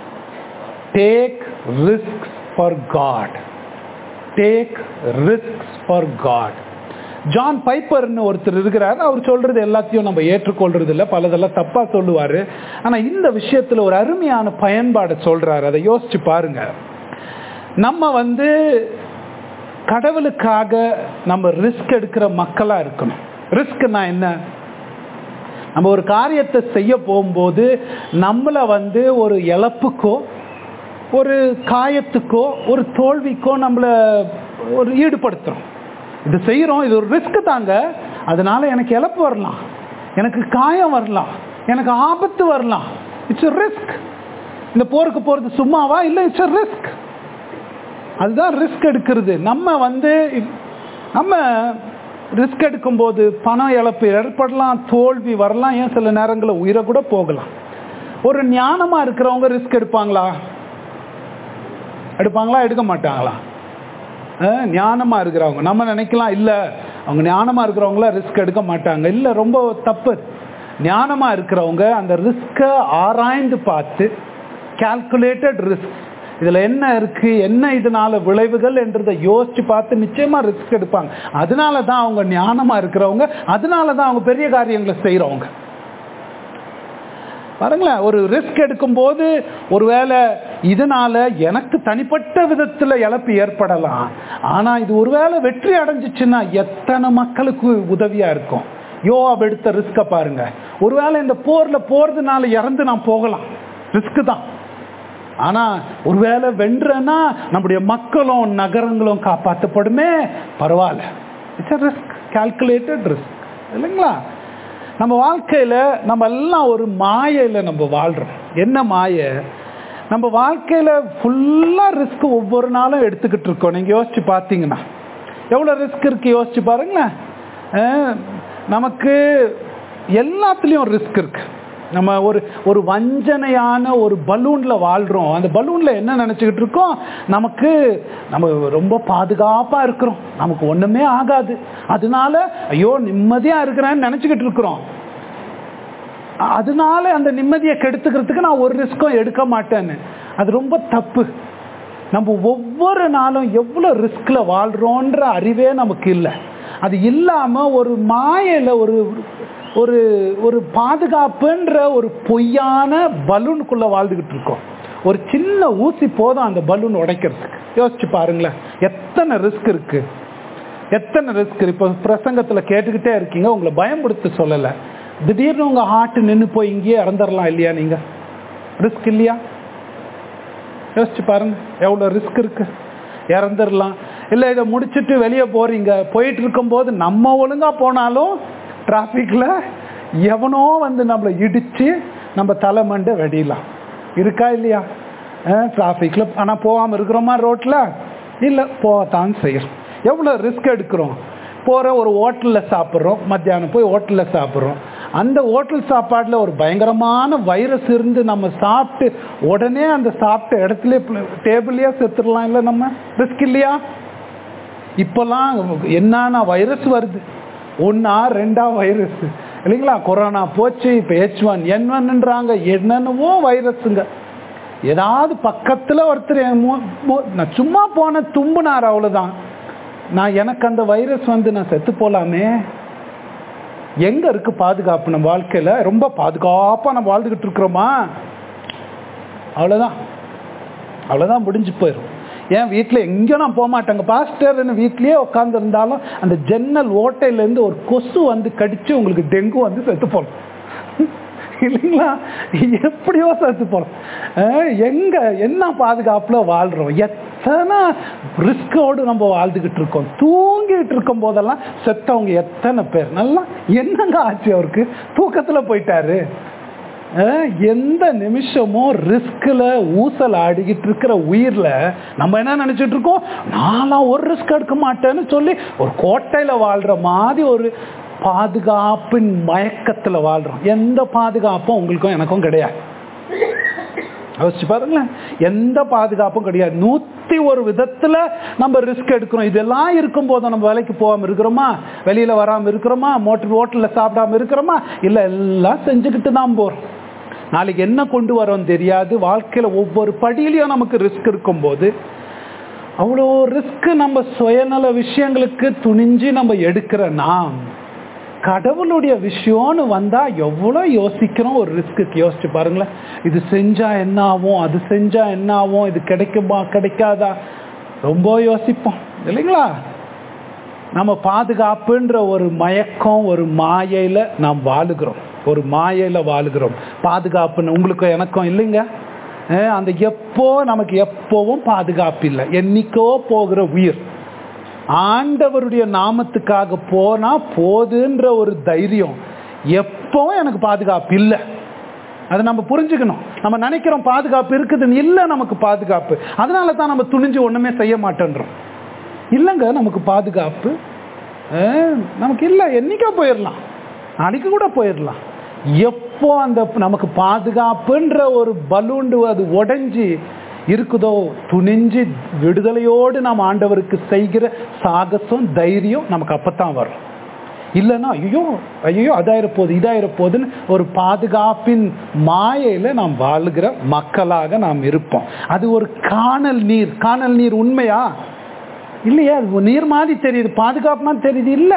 take risk for God take risk for God John பைப்பர்னு ஒருத்தர் இருக்கிறார் அவர் சொல்றது எல்லாத்தையும் நம்ம ஏற்றுக்கொள்றது இல்லை பலதெல்லாம் தப்பா சொல்லுவாரு ஆனா இந்த விஷயத்துல ஒரு அருமையான பயன்பாடை சொல்றாரு அதை யோசிச்சு பாருங்க நம்ம வந்து கடவுளுக்காக நம்ம ரிஸ்க் எடுக்கிற மக்களா இருக்கணும் ரிஸ்க்னா என்ன நம்ம ஒரு காரியத்தை செய்ய போகும்போது நம்மளை வந்து ஒரு இழப்புக்கோ ஒரு காயத்துக்கோ ஒரு தோல்விக்கோ நம்மளை ஒரு ஈடுபடுத்துறோம் இது செய்கிறோம் இது ஒரு ரிஸ்க் தாங்க அதனால எனக்கு இழப்பு வரலாம் எனக்கு காயம் வரலாம் எனக்கு ஆபத்து வரலாம் இட்ஸ் ரிஸ்க் இந்த போருக்கு போகிறது சும்மாவா இல்லை இட்ஸ் ரிஸ்க் அதுதான் ரிஸ்க் எடுக்கிறது நம்ம வந்து நம்ம ரிஸ்க் எடுக்கும்போது பணம் இழப்பு ஏற்படலாம் தோல்வி வரலாம் ஏன் சில நேரங்களில் உயிரை கூட போகலாம் ஒரு ஞானமாக இருக்கிறவங்க ரிஸ்க் எடுப்பாங்களா எடுப்பாங்களா எடுக்க மாட்டாங்களா ஞானமா இருக்கிறவங்க நம்ம நினைக்கலாம் இல்ல அவங்க ஞானமா இருக்கிறவங்கள ரிஸ்க் எடுக்க மாட்டாங்க இல்ல ரொம்ப தப்பு ஞானமா இருக்கிறவங்க அந்த ரிஸ்கை ஆராய்ந்து பார்த்து கால்குலேட்டட் ரிஸ்க் இதுல என்ன இருக்கு என்ன இதனால விளைவுகள் என்றதை யோசிச்சு பார்த்து நிச்சயமா ரிஸ்க் எடுப்பாங்க அதனால தான் அவங்க ஞானமா இருக்கிறவங்க அதனால தான் அவங்க பெரிய காரியங்களை செய்யறவங்க பாருங்களேன் ஒரு ரிஸ்க் எடுக்கும்போது ஒருவேளை இதனால எனக்கு தனிப்பட்ட விதத்தில் இழப்பு ஏற்படலாம் ஆனால் இது ஒருவேளை வெற்றி அடைஞ்சிச்சுன்னா எத்தனை மக்களுக்கு உதவியா இருக்கும் யோவாப் எடுத்த ரிஸ்கை பாருங்க ஒருவேளை இந்த போர்ல போறதுனால இறந்து நான் போகலாம் ரிஸ்க் தான் ஆனா ஒருவேளை வென்றனா நம்முடைய மக்களும் நகரங்களும் காப்பாற்றப்படுமே பரவாயில்ல இட்ஸ் ரிஸ்க் கால்குலேட்டட் ரிஸ்க் இல்லைங்களா நம்ம வாழ்க்கையில் நம்ம எல்லாம் ஒரு மாயையில் நம்ம வாழ்கிறோம் என்ன மாயை நம்ம வாழ்க்கையில் ஃபுல்லாக ரிஸ்க் ஒவ்வொரு நாளும் எடுத்துக்கிட்டு இருக்கோம் நீங்கள் யோசிச்சு பார்த்தீங்கன்னா எவ்வளோ ரிஸ்க் இருக்குது யோசிச்சு பாருங்களேன் நமக்கு எல்லாத்துலேயும் ரிஸ்க் இருக்குது நம்ம ஒரு ஒரு வஞ்சனையான ஒரு பலூனில் வாழ்கிறோம் அந்த பலூனில் என்ன நினச்சிக்கிட்டு இருக்கோம் நமக்கு நம்ம ரொம்ப பாதுகாப்பாக இருக்கிறோம் நமக்கு ஒன்றுமே ஆகாது அதனால ஐயோ நிம்மதியாக இருக்கிறேன்னு நினச்சிக்கிட்டு இருக்கிறோம் அதனால அந்த நிம்மதியை கெடுத்துக்கிறதுக்கு நான் ஒரு ரிஸ்க்கும் எடுக்க மாட்டேன்னு அது ரொம்ப தப்பு நம்ம ஒவ்வொரு நாளும் எவ்வளோ ரிஸ்கில் வாழ்கிறோன்ற அறிவே நமக்கு இல்லை அது இல்லாமல் ஒரு மாயையில் ஒரு ஒரு ஒரு பாதுகாப்புன்ற ஒரு பொய்யான பலூனுக்குள்ள வாழ்ந்துகிட்டு இருக்கோம் ஒரு சின்ன ஊசி போதும் அந்த பலூன் உடைக்கிறதுக்கு யோசிச்சு பாருங்களேன் எத்தனை ரிஸ்க் இருக்கு எத்தனை ரிஸ்க் இப்போ பிரசங்கத்தில் கேட்டுக்கிட்டே இருக்கீங்க உங்களை பயம்படுத்த சொல்லலை திடீர்னு உங்கள் ஹார்ட் நின்று போய் இங்கேயே இறந்துடலாம் இல்லையா நீங்கள் ரிஸ்க் இல்லையா யோசிச்சு பாருங்க எவ்வளோ ரிஸ்க் இருக்கு இறந்துடலாம் இல்லை இதை முடிச்சுட்டு வெளியே போறீங்க போயிட்டு இருக்கும்போது நம்ம ஒழுங்காக போனாலும் டிராஃபிக்கில் எவனோ வந்து நம்மளை இடித்து நம்ம தலைமண்டை வெடியலாம் இருக்கா இல்லையா டிராஃபிக்கில் ஆனால் போகாமல் இருக்கிறோமா ரோட்டில் இல்லை போகத்தான் செய்கிறோம் எவ்வளோ ரிஸ்க் எடுக்கிறோம் போகிற ஒரு ஹோட்டலில் சாப்பிட்றோம் மத்தியானம் போய் ஹோட்டலில் சாப்பிட்றோம் அந்த ஹோட்டல் சாப்பாட்டில் ஒரு பயங்கரமான வைரஸ் இருந்து நம்ம சாப்பிட்டு உடனே அந்த சாப்பிட்ட இடத்துல டேபிள்லேயே செத்துடலாம் இல்லை நம்ம ரிஸ்க் இல்லையா இப்போல்லாம் என்னன்னா வைரஸ் வருது ஒன்றா ரெண்டா வைரஸ் இல்லைங்களா கொரோனா போச்சு இப்போ ஹெச் ஒன் என் ஒன்ன்றாங்க என்னென்னவோ வைரஸுங்க ஏதாவது பக்கத்தில் ஒருத்தர் என் மூ- மூ- நான் சும்மா போன தும்புனார் அவ்வளோதான் நான் எனக்கு அந்த வைரஸ் வந்து நான் செத்து போலாமே எங்க இருக்கு பாதுகாப்பு நம்ம வாழ்க்கையில ரொம்ப பாதுகாப்பா நம்ம வாழ்ந்துகிட்டு இருக்கிறோமா அவ்வளவுதான் அவ்வளவுதான் முடிஞ்சு போயிடும் ஏன் வீட்டில் எங்கேயும் நான் போக மாட்டேங்க பாஸ்டர்னு வீட்லயே உட்கார்ந்து இருந்தாலும் அந்த ஜன்னல் ஓட்டையிலேருந்து ஒரு கொசு வந்து கடிச்சு உங்களுக்கு டெங்கு வந்து செத்து போகலாம் இல்லைங்களா எப்படியோ செத்து போகலாம் எங்க என்ன பாதுகாப்புல வாழ்றோம் எத்தனை ரிஸ்கோடு நம்ம வாழ்ந்துகிட்டு இருக்கோம் தூங்கிட்டு இருக்கும் போதெல்லாம் செத்தவங்க எத்தனை பேர் நல்லா என்னங்க ஆச்சு அவருக்கு தூக்கத்துல போயிட்டாரு அஹ் எந்த நிமிஷமும் ரிஸ்கில் ஊசல் ஆடிக்கிட்டு இருக்கிற உயிரில் நம்ம என்ன நினச்சிட்டு இருக்கோம் நான்லாம் ஒரு ரிஸ்க் எடுக்க மாட்டேன்னு சொல்லி ஒரு கோட்டையில் வாழ்கிற மாதிரி ஒரு பாதுகாப்பின் மயக்கத்தில் வாழ்கிறோம் எந்த பாதுகாப்பும் உங்களுக்கும் எனக்கும் கிடையாது யோசிச்சு பாருங்களேன் எந்த பாதுகாப்பும் கிடையாது நூத்தி ஒரு விதத்துல நம்ம ரிஸ்க் எடுக்கிறோம் இதெல்லாம் இருக்கும் போதும் நம்ம வேலைக்கு போகாம இருக்கிறோமா வெளியில வராம இருக்கிறோமா மோட்டர் ஹோட்டல்ல சாப்பிடாம இருக்கிறோமா இல்ல எல்லாம் செஞ்சுக்கிட்டு தான் போறோம் நாளைக்கு என்ன கொண்டு வரோம் தெரியாது வாழ்க்கையில ஒவ்வொரு படியிலையும் நமக்கு ரிஸ்க் இருக்கும்போது அவ்வளோ ரிஸ்க் நம்ம சுயநல விஷயங்களுக்கு துணிஞ்சு நம்ம எடுக்கிற நாம் கடவுளுடைய விஷயம்னு வந்தா எவ்வளோ யோசிக்கிறோம் ஒரு ரிஸ்க்கு யோசிச்சு பாருங்களேன் இது செஞ்சா என்ன ஆகும் அது செஞ்சா என்ன ஆகும் இது கிடைக்குமா கிடைக்காதா ரொம்ப யோசிப்போம் இல்லைங்களா நம்ம பாதுகாப்புன்ற ஒரு மயக்கம் ஒரு மாயையில நாம் வாழுகிறோம் ஒரு மாயையில வாழுகிறோம் பாதுகாப்புன்னு உங்களுக்கும் எனக்கும் இல்லைங்க அஹ் அந்த எப்போ நமக்கு எப்போவும் பாதுகாப்பு இல்லை என்னைக்கோ போகிற உயிர் ஆண்டவருடைய நாமத்துக்காக போனா போதுன்ற ஒரு தைரியம் எப்பவும் எனக்கு பாதுகாப்பு இல்லை அதை நம்ம புரிஞ்சுக்கணும் நம்ம நினைக்கிறோம் பாதுகாப்பு இருக்குதுன்னு இல்லை நமக்கு பாதுகாப்பு அதனால தான் நம்ம துணிஞ்சு ஒண்ணுமே செய்ய மாட்டேன்றோம் இல்லைங்க நமக்கு பாதுகாப்பு அஹ், நமக்கு இல்லை என்னைக்கோ போயிடலாம் நாளைக்கு கூட போயிடலாம் எப்போ அந்த நமக்கு பாதுகாப்புன்ற ஒரு பலூண்டு அது உடைஞ்சு இருக்குதோ துணிஞ்சு விடுதலையோடு நாம் ஆண்டவருக்கு செய்கிற சாகசம் தைரியம் நமக்கு அப்பத்தான் வரும் இல்லைன்னா ஐயோ ஐயோ அதாயிர போகுது இதாயிர போகுதுன்னு ஒரு பாதுகாப்பின் மாயையில நாம் வாழுகிற மக்களாக நாம் இருப்போம் அது ஒரு காணல் நீர் காணல் நீர் உண்மையா இல்லையா அது ஒரு நீர் மாதிரி தெரியுது பாதுகாப்பு மாதிரி தெரியுது இல்லை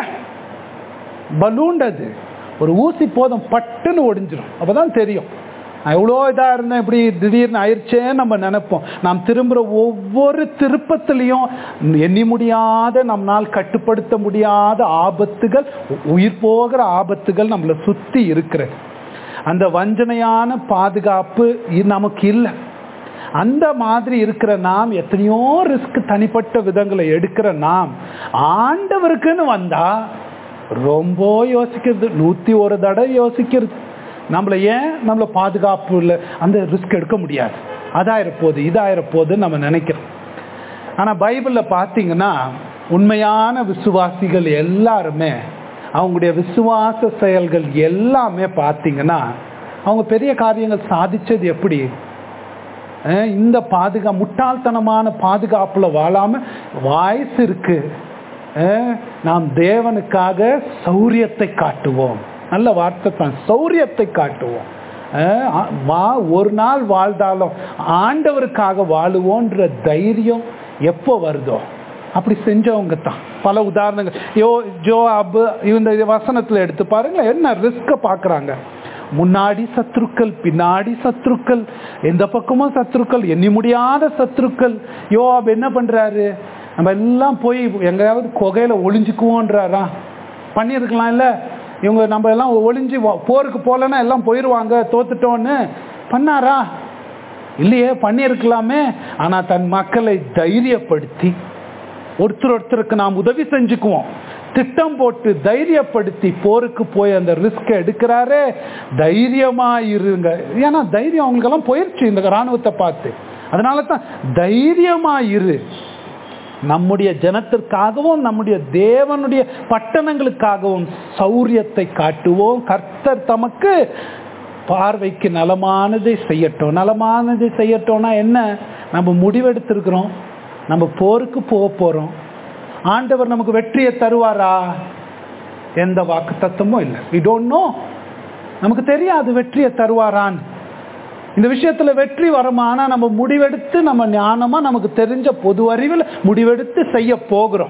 பலூன் அது ஒரு ஊசி போதும் பட்டுன்னு ஒடிஞ்சிடும் அப்பதான் தெரியும் நான் எவ்வளோ இதாக இருந்தேன் இப்படி திடீர்னு ஆயிடுச்சேன்னு நம்ம நினைப்போம் நாம் திரும்புகிற ஒவ்வொரு திருப்பத்திலையும் எண்ணி முடியாத நம்மால் கட்டுப்படுத்த முடியாத ஆபத்துகள் உ- உயிர் போகிற ஆபத்துகள் நம்மளை சுற்றி இருக்கிறது அந்த வஞ்சனையான பாதுகாப்பு இ- நமக்கு இல்லை அந்த மாதிரி இருக்கிற நாம் எத்தனையோ ரிஸ்க் தனிப்பட்ட விதங்களை எடுக்கிற நாம் ஆண்டவருக்குன்னு வந்தா ரொம்ப யோசிக்கிறது நூத்தி ஒரு தடவை யோசிக்கிறது நம்மளை ஏன் நம்மளை பாதுகாப்பு இல்லை அந்த ரிஸ்க் எடுக்க முடியாது அதாயிர போகுது இதாயிர போகுதுன்னு நம்ம நினைக்கிறோம் ஆனா பைபிள்ல பார்த்தீங்கன்னா உண்மையான விசுவாசிகள் எல்லாருமே அவங்களுடைய விசுவாச செயல்கள் எல்லாமே பார்த்தீங்கன்னா அவங்க பெரிய காரியங்கள் சாதிச்சது எப்படி அஹ் இந்த பாதுகா முட்டாள்தனமான பாதுகாப்புல வாழாம வாய்ஸ் இருக்கு அஹ் நாம் தேவனுக்காக சௌரியத்தை காட்டுவோம் நல்ல வார்த்தை தான் சௌரியத்தை காட்டுவோம் அஹ் ஆ- வா ஒரு நாள் வாழ்ந்தாலும் ஆண்டவருக்காக வாழுவோன்ற தைரியம் எப்போ வருதோ அப்படி செஞ்சவங்க தான் பல உதாரணங்கள் யோ ஜோ அபு இந்த வசனத்துல எடுத்து பாருங்களேன் என்ன ரிஸ்க பாக்குறாங்க முன்னாடி சத்துருக்கள் பின்னாடி சத்துருக்கள் எந்த பக்கமும் சத்துருக்கள் எண்ணி முடியாத சத்துருக்கள் யோவாப் என்ன பண்றாரு நம்ம எல்லாம் போய் எங்கேயாவது குகையில ஒளிஞ்சுக்குவோன்றாரா பண்ணியிருக்கலாம் இல்ல இவங்க நம்ம எல்லாம் ஒளிஞ்சு வா- போருக்கு போகலன்னா எல்லாம் போயிடுவாங்க தோத்துட்டோன்னு பண்ணாரா இல்லையே பண்ணியிருக்கலாமே ஆனா தன் மக்களை தைரியப்படுத்தி ஒருத்தர் ஒருத்தருக்கு நாம் உதவி செஞ்சுக்குவோம் திட்டம் போட்டு தைரியப்படுத்தி போருக்கு போய் அந்த ரிஸ்க் எடுக்கிறாரே தைரியமா இருங்க ஏன்னா தைரியம் அவங்களுக்கெல்லாம் போயிடுச்சு இந்த ராணுவத்தை பார்த்து அதனால தான் தைரியமா இரு நம்முடைய ஜனத்திற்காகவும் நம்முடைய தேவனுடைய பட்டணங்களுக்காகவும் சௌரியத்தை காட்டுவோம் கர்த்தர் தமக்கு பார்வைக்கு நலமானதை செய்யட்டும் நலமானதை செய்யட்டோம்னா என்ன நம்ம முடிவெடுத்திருக்கிறோம் நம்ம போருக்கு போக போறோம் ஆண்டவர் நமக்கு வெற்றியை தருவாரா எந்த வாக்கு தத்துவமும் இல்லை வி டோன்ட் நோ நமக்கு தெரியாது வெற்றியை தருவாரான்னு இந்த விஷயத்துல வெற்றி வருமா ஆனா நம்ம முடிவெடுத்து நம்ம ஞானமா நமக்கு தெரிஞ்ச பொது அறிவில் முடிவெடுத்து செய்ய போகிறோம்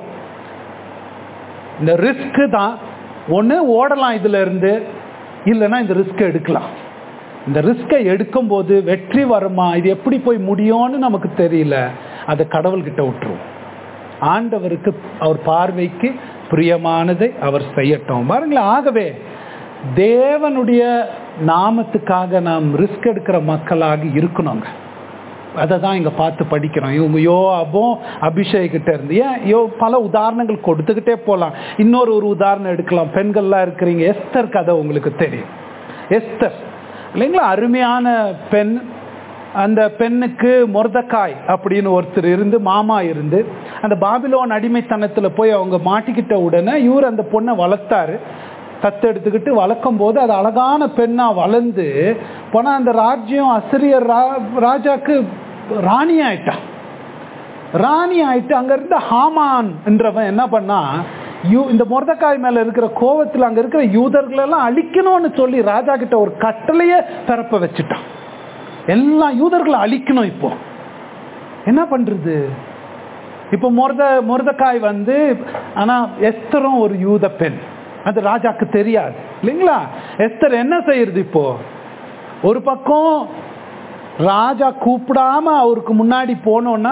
இந்த ரிஸ்க் தான் ஒன்று ஓடலாம் இதுல இருந்து இல்லைன்னா இந்த ரிஸ்க் எடுக்கலாம் இந்த ரிஸ்கை எடுக்கும்போது வெற்றி வருமா இது எப்படி போய் முடியும்னு நமக்கு தெரியல அதை கடவுள்கிட்ட விட்டுருவோம் ஆண்டவருக்கு அவர் பார்வைக்கு பிரியமானதை அவர் செய்யட்டும் பாருங்களேன் ஆகவே தேவனுடைய நாமத்துக்காக நாம் ரிஸ்க் எடுக்கிற மக்களாக இருக்கணுங்க அதை தான் இங்கே பார்த்து படிக்கிறோம் இவங்க யோ அபோ அபிஷேகிட்ட இருந்து ஏன் யோ பல உதாரணங்கள் கொடுத்துக்கிட்டே போகலாம் இன்னொரு ஒரு உதாரணம் எடுக்கலாம் பெண்கள்லாம் இருக்கிறீங்க எஸ்தர் கதை உங்களுக்கு தெரியும் எஸ்தர் இல்லைங்களா அருமையான பெண் அந்த பெண்ணுக்கு மொர்தக்காய் அப்படின்னு ஒருத்தர் இருந்து மாமா இருந்து அந்த பாபிலோன் அடிமைத்தனத்தில் போய் அவங்க மாட்டிக்கிட்ட உடனே இவர் அந்த பொண்ணை வளர்த்தாரு தத்தெடுத்துக்கிட்டு வளர்க்கும் போது அது அழகான பெண்ணா வளர்ந்து போனா அந்த ராஜ்யம் அசிரியர் ராஜாக்கு ராணி ஆயிட்டான் ராணி ஆயிட்டு அங்க இருந்த ஹாமான் என்றவன் என்ன பண்ணா யூ இந்த மொர்தக்காய் மேல இருக்கிற கோவத்தில் அங்க இருக்கிற யூதர்கள் எல்லாம் அழிக்கணும்னு சொல்லி ராஜா கிட்ட ஒரு கட்டளையே பிறப்ப வச்சுட்டான் எல்லா யூதர்களை அழிக்கணும் இப்போ என்ன பண்றது இப்போ மொர்த மொர்தக்காய் வந்து ஆனா எஸ்தரும் ஒரு யூத பெண் அது ராஜாக்கு தெரியாது இல்லைங்களா எஸ்தர் என்ன செய்யறது இப்போ ஒரு பக்கம் ராஜா கூப்பிடாம அவருக்கு முன்னாடி போனோன்னா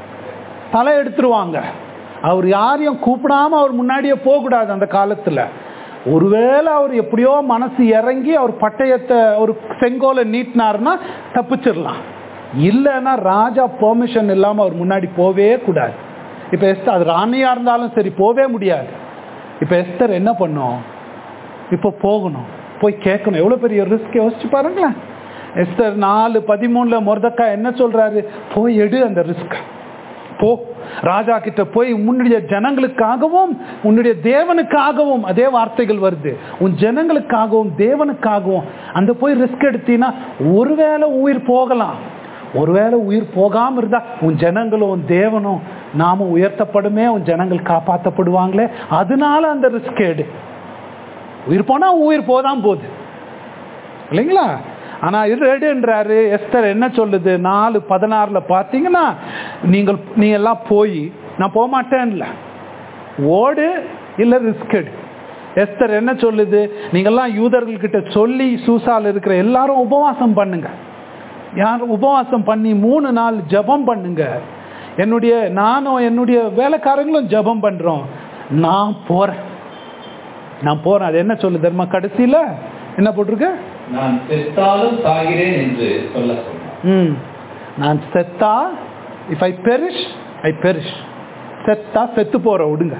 தலை எடுத்துருவாங்க அவர் யாரையும் கூப்பிடாம அவர் முன்னாடியே போகக்கூடாது அந்த காலத்துல ஒருவேளை அவர் எப்படியோ மனசு இறங்கி அவர் பட்டயத்தை ஒரு செங்கோலை நீட்டினாருன்னா தப்பிச்சிடலாம் இல்லைன்னா ராஜா பெர்மிஷன் இல்லாம அவர் முன்னாடி போவே கூடாது இப்ப எஸ்தர் அது ராணியா இருந்தாலும் சரி போவே முடியாது இப்ப எஸ்தர் என்ன பண்ணும் இப்போ போகணும் போய் கேட்கணும் எவ்வளவு பெரிய ரிஸ்க் யோசிச்சு பாருங்களேன் எஸ்தர் நாலு பதிமூணுல மொர்தக்கா என்ன சொல்றாரு போய் எடு அந்த ரிஸ்க் போ ராஜா கிட்ட போய் உன்னுடைய ஜனங்களுக்காகவும் உன்னுடைய தேவனுக்காகவும் அதே வார்த்தைகள் வருது உன் ஜனங்களுக்காகவும் தேவனுக்காகவும் அந்த போய் ரிஸ்க் எடுத்தீங்கன்னா ஒருவேளை உயிர் போகலாம் ஒருவேளை உயிர் போகாம இருந்தா உன் ஜனங்களும் உன் தேவனும் நாம உயர்த்தப்படுமே உன் ஜனங்கள் காப்பாற்றப்படுவாங்களே அதனால அந்த ரிஸ்க் எடு உயிர் போனா உயிர் போதான் போகுது இல்லைங்களா ஆனா இது எடுன்றாரு எஸ்தர் என்ன சொல்லுது நாலு பதினாறுல பாத்தீங்கன்னா நீங்கள் நீ எல்லாம் போய் நான் போக மாட்டேன்ல ஓடு இல்ல ரிஸ்க் எடு எஸ்தர் என்ன சொல்லுது நீங்கெல்லாம் யூதர்கள் கிட்ட சொல்லி சூசால இருக்கிற எல்லாரும் உபவாசம் பண்ணுங்க யாரும் உபவாசம் பண்ணி மூணு நாள் ஜபம் பண்ணுங்க என்னுடைய நானும் என்னுடைய வேலைக்காரங்களும் ஜபம் பண்றோம் நான் போறேன் நான் போறேன் அது என்ன சொல்லு தர்மா கடைசியில என்ன போட்டிருக்கு நான் செத்தாலும் சாகிறேன் என்று சொல்ல சொன்னார் ம் நான் செத்தா if I perish I perish செத்தா செத்து போற விடுங்க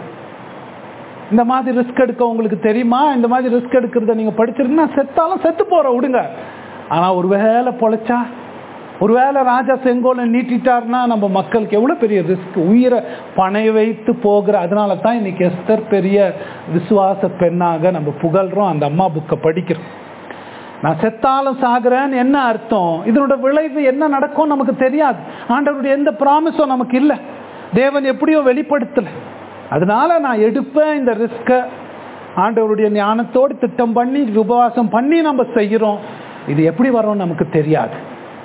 இந்த மாதிரி ரிஸ்க் எடுக்க உங்களுக்கு தெரியுமா இந்த மாதிரி ரிஸ்க் எடுக்கிறத நீங்க படிச்சிருந்தீங்கன்னா செத்தாலும் செத்து போற விடுங்க ஆனா ஒரு வேலை பொழைச்சா ஒருவேளை ராஜா செங்கோலை நீட்டிட்டார்னா நம்ம மக்களுக்கு எவ்வளவு பெரிய ரிஸ்க் உயிரை பணை வைத்து போகிற அதனால தான் இன்னைக்கு எஸ்தர் பெரிய விசுவாச பெண்ணாக நம்ம புகழ்றோம் அந்த அம்மா புக்கை படிக்கிறோம் நான் செத்தாலும் சாகுறேன்னு என்ன அர்த்தம் இதனோட விளைவு என்ன நடக்கும் நமக்கு தெரியாது ஆண்டவருடைய எந்த ப்ராமிஸும் நமக்கு இல்லை தேவன் எப்படியோ வெளிப்படுத்தல அதனால நான் எடுப்பேன் இந்த ரிஸ்கை ஆண்டவருடைய ஞானத்தோடு திட்டம் பண்ணி உபவாசம் பண்ணி நம்ம செய்கிறோம் இது எப்படி வரும் நமக்கு தெரியாது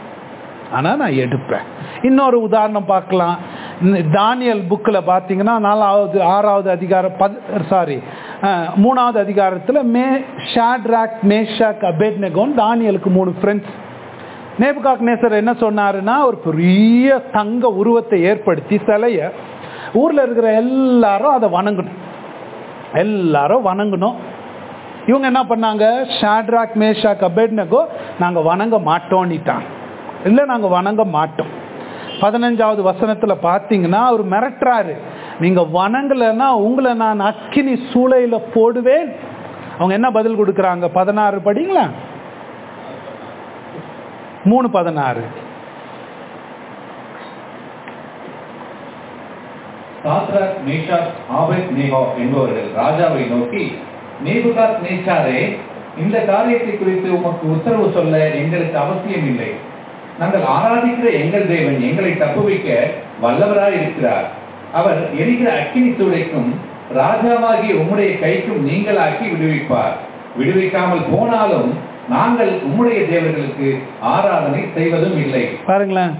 ஆனா நான் எடுப்பேன் இன்னொரு உதாரணம் பார்க்கலாம் இந்த தானியல் புக்கில் பார்த்தீங்கன்னா நாலாவது ஆறாவது அதிகாரம் பத் சாரி மூணாவது அதிகாரத்தில் மே ஷாட்ராக் மேஷாக் அபேட்னகோன் தானியலுக்கு மூணு ஃப்ரெண்ட்ஸ் நேபுகாக் நேசர் என்ன சொன்னாருன்னா ஒரு பெரிய தங்க உருவத்தை ஏற்படுத்தி சிலைய ஊர்ல இருக்கிற எல்லாரும் அதை வணங்கணும் எல்லாரும் வணங்கணும் இவங்க என்ன பண்ணாங்க ஷாட்ராக் மேஷாக் அபேட்னகோ நாங்க வணங்க மாட்டோம்னிட்டாங்க இல்லை நாங்க வணங்க மாட்டோம் பதினஞ்சாவது வசனத்துல பாத்தீங்கன்னா அவர் மிரட்டுறாரு நீங்க வணங்கலைன்னா உங்களை நான் அக்கினி சூளையில போடுவேன் அவங்க என்ன பதில் கொடுக்குறாங்க பதினாறு படிங்களா மூணு பதினாறு சாத்ராக் மேஷாக் ஆபேத் நேகோ என்பவர்கள் ராஜாவை நோக்கி நேபுகாத் நேச்சாரே இந்த காரியத்தை குறித்து உமக்கு உத்தரவு சொல்ல எங்களுக்கு அவசியம் இல்லை நாங்கள் ஆராதிக்கிற எங்கள் தேவன் எங்களை தப்புவிக்க வல்லவராய் இருக்கிறார் அவர் எரிகிற அக்கினி சூளைக்கும் ராஜாவாகிய உம்முடைய கைக்கும் நீங்களாக்கி விடுவிப்பார் விடுவிக்காமல் போனாலும் நாங்கள் உம்முடைய தேவர்களுக்கு ஆராதனை செய்வதும் இல்லை பாருங்களேன்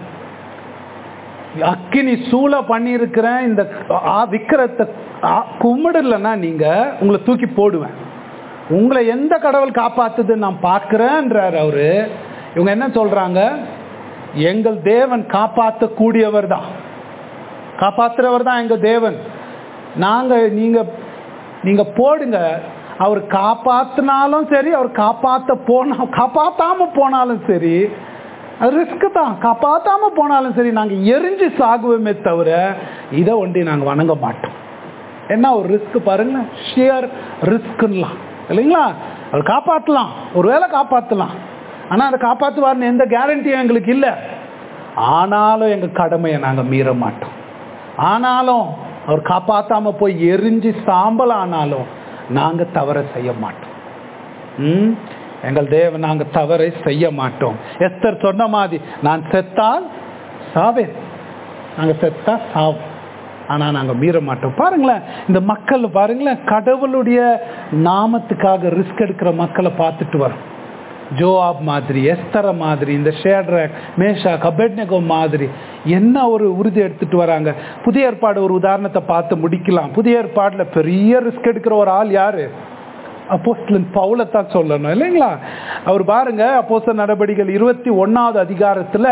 அக்கினி சூழ பண்ணியிருக்கிறேன் இந்த ஆ- விக்கிரத்தை ஆ- கும்பிடலன்னா நீங்க உங்களை தூக்கி போடுவேன் உங்களை எந்த கடவுள் காப்பாத்துதுன்னு நான் பார்க்கிறேன்றார் அவரு இவங்க என்ன சொல்றாங்க எங்கள் தேவன் காப்பாற்றக்கூடியவர் தான் காப்பாத்துறவர் தான் எங்க தேவன் நாங்க நீங்க நீங்க போடுங்க அவர் காப்பாத்தினாலும் சரி அவர் காப்பாத்த போனா காப்பாத்தாம போனாலும் சரி அது ரிஸ்க் தான் காப்பாத்தாம போனாலும் சரி நாங்க எரிஞ்சு சாகுவோமே தவிர இதை ஒண்டி நாங்க வணங்க மாட்டோம் என்ன ஒரு ரிஸ்க் பாருங்க ஷியர் ரிஸ்க்லாம் இல்லைங்களா அவர் காப்பாற்றலாம் ஒருவேளை காப்பாற்றலாம் ஆனா அதை காப்பாற்றுவார்னு எந்த கேரண்டியும் எங்களுக்கு இல்லை ஆனாலும் எங்க கடமையை நாங்க மீற மாட்டோம் ஆனாலும் அவர் காப்பாத்தாம போய் எரிஞ்சு சாம்பல் ஆனாலும் நாங்க தவற செய்ய மாட்டோம் ம்? எங்கள் தேவன் நாங்க தவறை செய்ய மாட்டோம் எஸ்தர் சொன்ன மாதிரி நான் செத்தால் சாவேன் நாங்க செத்தா சாவோம் ஆனா நாங்க மீற மாட்டோம் பாருங்களேன் இந்த மக்கள் பாருங்களேன் கடவுளுடைய நாமத்துக்காக ரிஸ்க் எடுக்கிற மக்களை பார்த்துட்டு வரோம் ஜோஆப் மாதிரி எஸ்தர மாதிரி இந்த ஷேட்ரக் மேஷா கபெட்னகோ மாதிரி என்ன ஒரு உறுதி எடுத்துட்டு வராங்க புதிய ஏற்பாடு ஒரு உதாரணத்தை பார்த்து முடிக்கலாம் புதிய ஏற்பாடுல பெரிய ரிஸ்க் எடுக்கிற ஒரு ஆள் யாரு அப்போஸ்தலன் பவுலத்தான் சொல்லணும் இல்லைங்களா அவர் பாருங்க அப்போஸ்தலர் நடவடிக்கைகள் இருபத்தி ஒன்னாவது அதிகாரத்துல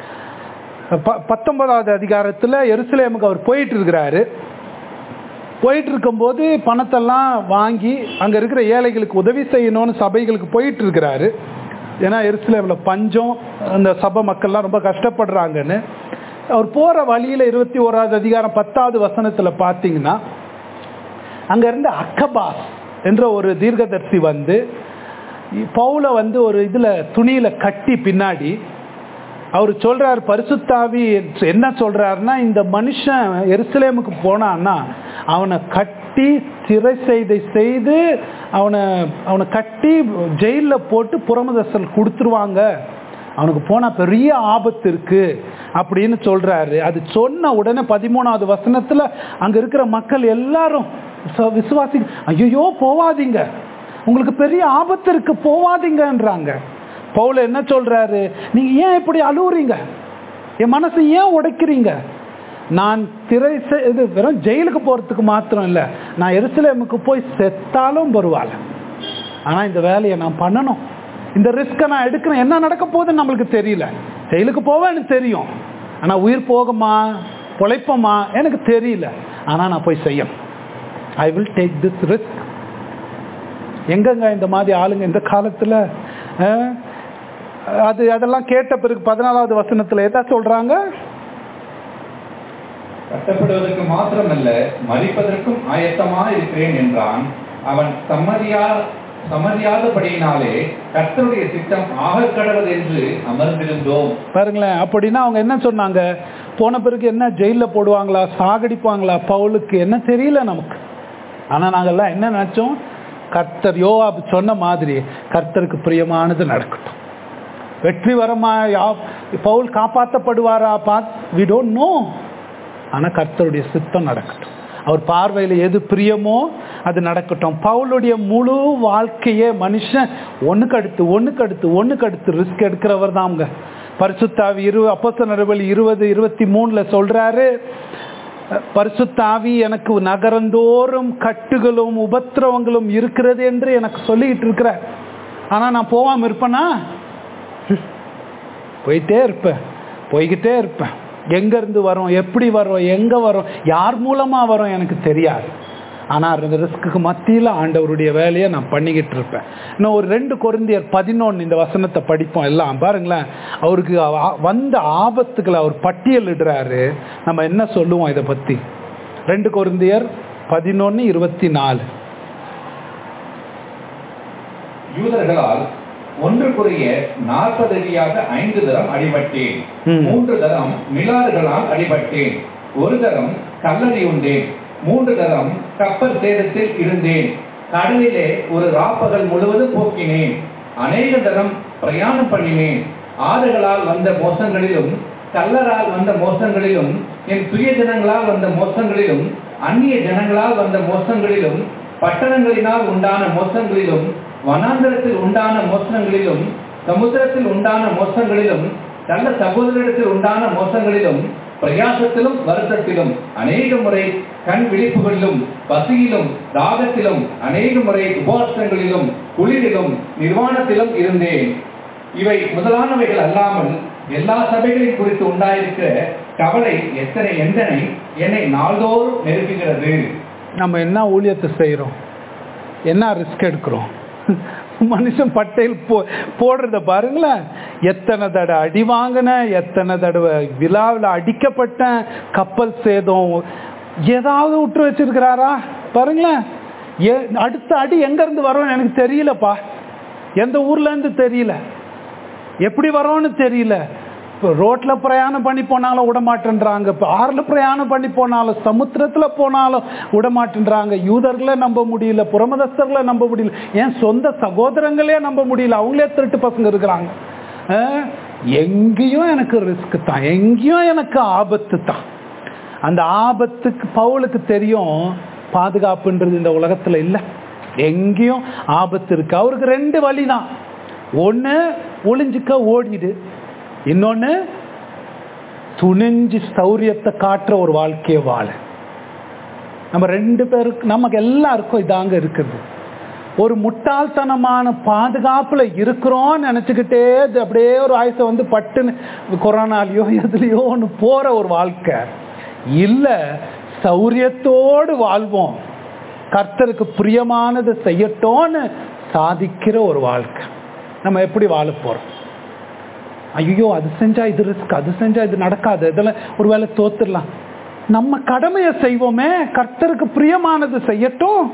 ப- பத்தொன்பதாவது அதிகாரத்துல எருசலேமுக்கு அவர் போயிட்டு இருக்கிறாரு போயிட்டு இருக்கும்போது பணத்தெல்லாம் வாங்கி அங்க இருக்கிற ஏழைகளுக்கு உதவி செய்யணும்னு சபைகளுக்கு போயிட்டு இருக்கிறாரு ஏன்னா எருசலேம்ல பஞ்சம் அந்த சபை மக்கள்லாம் ரொம்ப கஷ்டப்படுறாங்கன்னு அவர் போற வழியில இருபத்தி ஓராவது அதிகாரம் பத்தாவது வசனத்துல பாத்தீங்கன்னா அங்க இருந்த அக்கபாஸ் என்ற ஒரு தீர்க்கதரிசி வந்து பவுல வந்து ஒரு இதுல துணியில கட்டி பின்னாடி அவர் சொல்றார் பரிசுத்தாவி என்ன சொல்றாருன்னா இந்த மனுஷன் எருசலேமுக்கு போனான்னா அவனை கட்டி சிறை செய்தை செய்து அவனை அவனை கட்டி ஜெயில்ல போட்டு புறமதசல் கொடுத்துருவாங்க அவனுக்கு போனா பெரிய ஆபத்து இருக்கு அப்படின்னு சொல்றாரு அது சொன்ன உடனே பதிமூணாவது வசனத்துல அங்க இருக்கிற மக்கள் எல்லாரும் ச- விசுவாசி ஐயோ போவாதீங்க உங்களுக்கு பெரிய ஆபத்து இருக்கு போவாதீங்கன்றாங்க பவுல என்ன சொல்றாரு நீங்க ஏன் இப்படி அழுவுறீங்க என் மனசை ஏன் உடைக்கிறீங்க நான் திரை செ- இது வெறும் ஜெயிலுக்கு போறதுக்கு மாத்திரம் இல்ல நான் எருசலேமுக்கு போய் செத்தாலும் பரவாயில்ல ஆனா இந்த வேலையை நான் பண்ணணும் இந்த ரிஸ்கை நான் எடுக்கிறேன் என்ன நடக்க போகுதுன்னு நம்மளுக்கு தெரியல ஜெயிலுக்கு போவேன் எனக்கு தெரியும் ஆனா உயிர் போகுமா பொழைப்போமா எனக்கு தெரியல ஆனா நான் போய் செய்யணும் I will take this risk எங்கங்க இந்த மாதிரி ஆளுங்க இந்த காலத்துல அஹ், அது அதெல்லாம் கேட்ட பிறகு பதினாலாவது வசனத்துல எதா சொல்றாங்க கட்டப்படுவதற்கு மாத்திரமல்ல மறிப்பதற்கும் ஆயத்தமா இருக்கிறேன் என்றான் அவன் சம்மதியா சம்மதியாதபடியினாலே கர்த்தருடைய சித்தம் ஆக கடவது என்று அமர்ந்திருந்தோம் பாருங்களேன் அப்படின்னா அவங்க என்ன சொன்னாங்க போன பிறகு என்ன ஜெயில போடுவாங்களா சாகடிப்பாங்களா பவுலுக்கு என்ன தெரியல நமக்கு ஆனா நாங்கெல்லாம் என்ன நினைச்சோம் கர்த்தர் யோவாப் சொன்ன மாதிரி கர்த்தருக்கு பிரியமானது நடக்கட்டும் வெற்றி வரமா யா- பவுல் காப்பாற்றப்படுவாரா பாத் வி டோன்ட் நோ ஆனா கர்த்தருடைய சித்தம் நடக்கட்டும் அவர் பார்வையில் எது பிரியமோ அது நடக்கட்டும் பவுலுடைய முழு வாழ்க்கையே மனுஷன் ஒண்ணுக்கு அடுத்து ஒண்ணுக்கு அடுத்து ஒண்ணுக்கு அடுத்து ரிஸ்க் எடுக்கிறவர் தான் அவங்க பரிசுத்தாவி இரு அப்போஸ்தலர் நடவடிக்கை இருபது இருபத்தி மூணுல சொல்றாரு பரிசுத்தாவி எனக்கு நகரந்தோறும் கட்டுகளும் உபத்திரவங்களும் இருக்கிறது என்று எனக்கு சொல்லிட்டு இருக்கிறார் ஆனா நான் போகாம இருப்பேனா போயிட்டே இருப்பேன் போய்கிட்டே இருப்பேன் எங்க இருந்து வரும் எப்படி வரும் எங்க வரும் யார் மூலமா வரும் எனக்கு தெரியாது ஆனா அந்த ரிஸ்க்கு மத்தியில ஆண்டவருடைய வேலையை நான் பண்ணிக்கிட்டு இருப்பேன் இன்னும் ஒரு ரெண்டு கொரிந்தியர் பதினொன்னு இந்த வசனத்தை படிப்போம் எல்லாம் பாருங்களேன் அவருக்கு ஆ- வந்த ஆபத்துக்களை அவர் பட்டியலிடுறாரு நம்ம என்ன சொல்லுவோம் இதை பத்தி ரெண்டு கொரிந்தியர் பதினொன்னு இருபத்தி நாலு யூதர்களால் ஒன்றுக்குரிய நாற்பது அடியாக ஐந்து தரம் அடிபட்டேன் ம். மூன்று தரம் மிலாறுகளால் அடிபட்டேன் ஒரு தரம் கல்லறை உண்டேன் மூன்று தரம் கப்பல் சேதத்தில் இருந்தேன் கடலிலே ஒரு ராப்பகல் முழுவதும் போக்கினேன் அநேக தரம் பிரயாணம் பண்ணினேன் ஆறுகளால் வந்த மோசங்களிலும் கல்லரால் வந்த மோசங்களிலும் என் சுய ஜனங்களால் வந்த மோசங்களிலும் அந்நிய ஜனங்களால் வந்த மோசங்களிலும் பட்டணங்களினால் உண்டான மோசங்களிலும் வனாந்தரத்தில் உண்டான மோசங்களிலும் சமுத்திரத்தில் உண்டான மோசங்களிலும் நல்ல சகோதரத்தில் உண்டான மோசங்களிலும் பிரயாசத்திலும் வருத்தத்திலும் அநேக முறை கண் விழிப்புகளிலும் பசியிலும் தாகத்திலும் அநேக முறை உபவாசங்களிலும் குளிரிலும் நிர்வாணத்திலும் இருந்தேன் இவை முதலானவைகள் அல்லாமல் எல்லா சபைகளையும் குறித்து உண்டாயிருக்கிற கவலை எத்தனை எந்தனை என்னை நாள்தோறும் நெருக்குகிறது நம்ம என்ன ஊழியத்தை செய்கிறோம் என்ன ரிஸ்க் எடுக்கிறோம் மனுஷன் பட்டையில் போ போடுறத பாருங்களேன் எத்தனை தடவை அடி வாங்கினேன் எத்தனை தடவை விழாவில் அடிக்கப்பட்டேன் கப்பல் சேதம் ஏதாவது விட்டு வச்சிருக்கிறாரா பாருங்களேன் ஏ அடுத்த அடி எங்கேருந்து வரோன்னு எனக்கு தெரியலப்பா எந்த ஊர்லேருந்து தெரியல எப்படி வரோன்னு தெரியல இப்போ ரோட்டில் பிரயாணம் பண்ணி போனாலும் விட மாட்டேன்றாங்க இப்போ ஆறில் பிரயாணம் பண்ணி போனாலும் சமுத்திரத்தில் போனாலும் விட மாட்டேன்றாங்க யூதர்களை நம்ப முடியல புறமதஸ்தர்களை நம்ப முடியல ஏன் சொந்த சகோதரங்களே நம்ப முடியல அவங்களே திருட்டு பசங்க இருக்கிறாங்க அஹ், எங்கேயும் எனக்கு ரிஸ்க் தான் எங்கேயும் எனக்கு ஆபத்து தான் அந்த ஆபத்துக்கு பவுலுக்கு தெரியும் பாதுகாப்புன்றது இந்த உலகத்தில் இல்லை எங்கேயும் ஆபத்து இருக்கு அவருக்கு ரெண்டு வழி தான் ஒன்று ஒளிஞ்சிக்க ஓடிடு இன்னொன்று துணிஞ்சு சௌரியத்தை காட்டுற ஒரு வாழ்க்கையை வாழ நம்ம ரெண்டு பேருக்கு நமக்கு எல்லாருக்கும் இதாங்க இருக்குது ஒரு முட்டாள்தனமான பாதுகாப்புல இருக்கிறோம்னு நினச்சிக்கிட்டே இது அப்படியே ஒரு ஆயுசை வந்து பட்டுன்னு கொரோனாலேயோ எதுலேயோ ஒன்று போகிற ஒரு வாழ்க்கை இல்லை சௌரியத்தோடு வாழ்வோம் கர்த்தருக்கு பிரியமானதை செய்யட்டோன்னு சாதிக்கிற ஒரு வாழ்க்கை நம்ம எப்படி வாழ போகிறோம் ஐயோ அது செஞ்சா இது ரிஸ்க் அது செஞ்சா இது நடக்காது இதெல்லாம் ஒருவேளை தோத்துடலாம் நம்ம கடமையை செய்வோமே கர்த்தருக்கு பிரியமானது செய்யட்டும்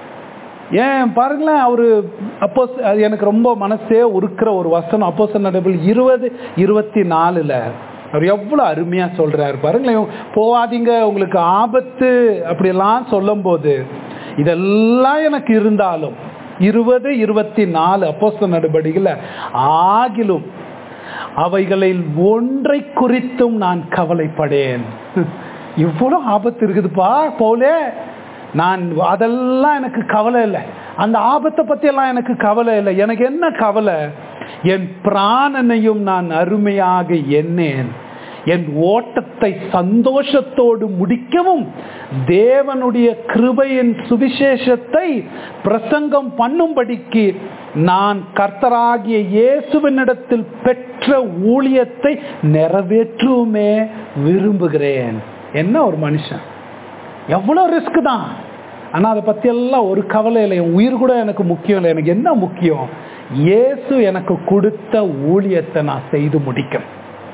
ஏன் பாருங்களேன் அவரு அப்போ அது எனக்கு ரொம்ப மனசே உருக்கிற ஒரு வசனம் அப்போ நடபிள் இருபது இருபத்தி நாலுல அவர் எவ்வளோ அருமையா சொல்றாரு பாருங்களேன் போவாதீங்க உங்களுக்கு ஆபத்து அப்படிலாம் சொல்லும்போது இதெல்லாம் எனக்கு இருந்தாலும் இருபது இருபத்தி நாலு அப்போஸ்தல நடபடிகளை ஆகிலும் அவைகளில் ஒன்றை குறித்தும் நான் கவலைப்படேன் இவ்வளோ ஆபத்து இருக்குதுப்பா போலே நான் அதெல்லாம் எனக்கு கவலை இல்லை அந்த ஆபத்தை பத்தி எல்லாம் எனக்கு கவலை இல்லை எனக்கு என்ன கவலை என் பிராணனையும் நான் அருமையாக எண்ணேன் என் ஓட்டத்தை சந்தோஷத்தோடு முடிக்கவும் தேவனுடைய கிருபையின் சுவிசேஷத்தை பிரசங்கம் பண்ணும்படிக்கு நான் கர்த்தராகிய இயேசுவினிடத்தில் பெற்ற ஊழியத்தை நிறைவேற்றுமே விரும்புகிறேன் என்ன ஒரு மனுஷன் எவ்வளோ ரிஸ்க் தான் ஆனால் அதை பற்றி எல்லாம் ஒரு கவலை இல்லை என் உயிர் கூட எனக்கு முக்கியம் இல்லை எனக்கு என்ன முக்கியம் இயேசு எனக்கு கொடுத்த ஊழியத்தை நான் செய்து முடிக்கணும்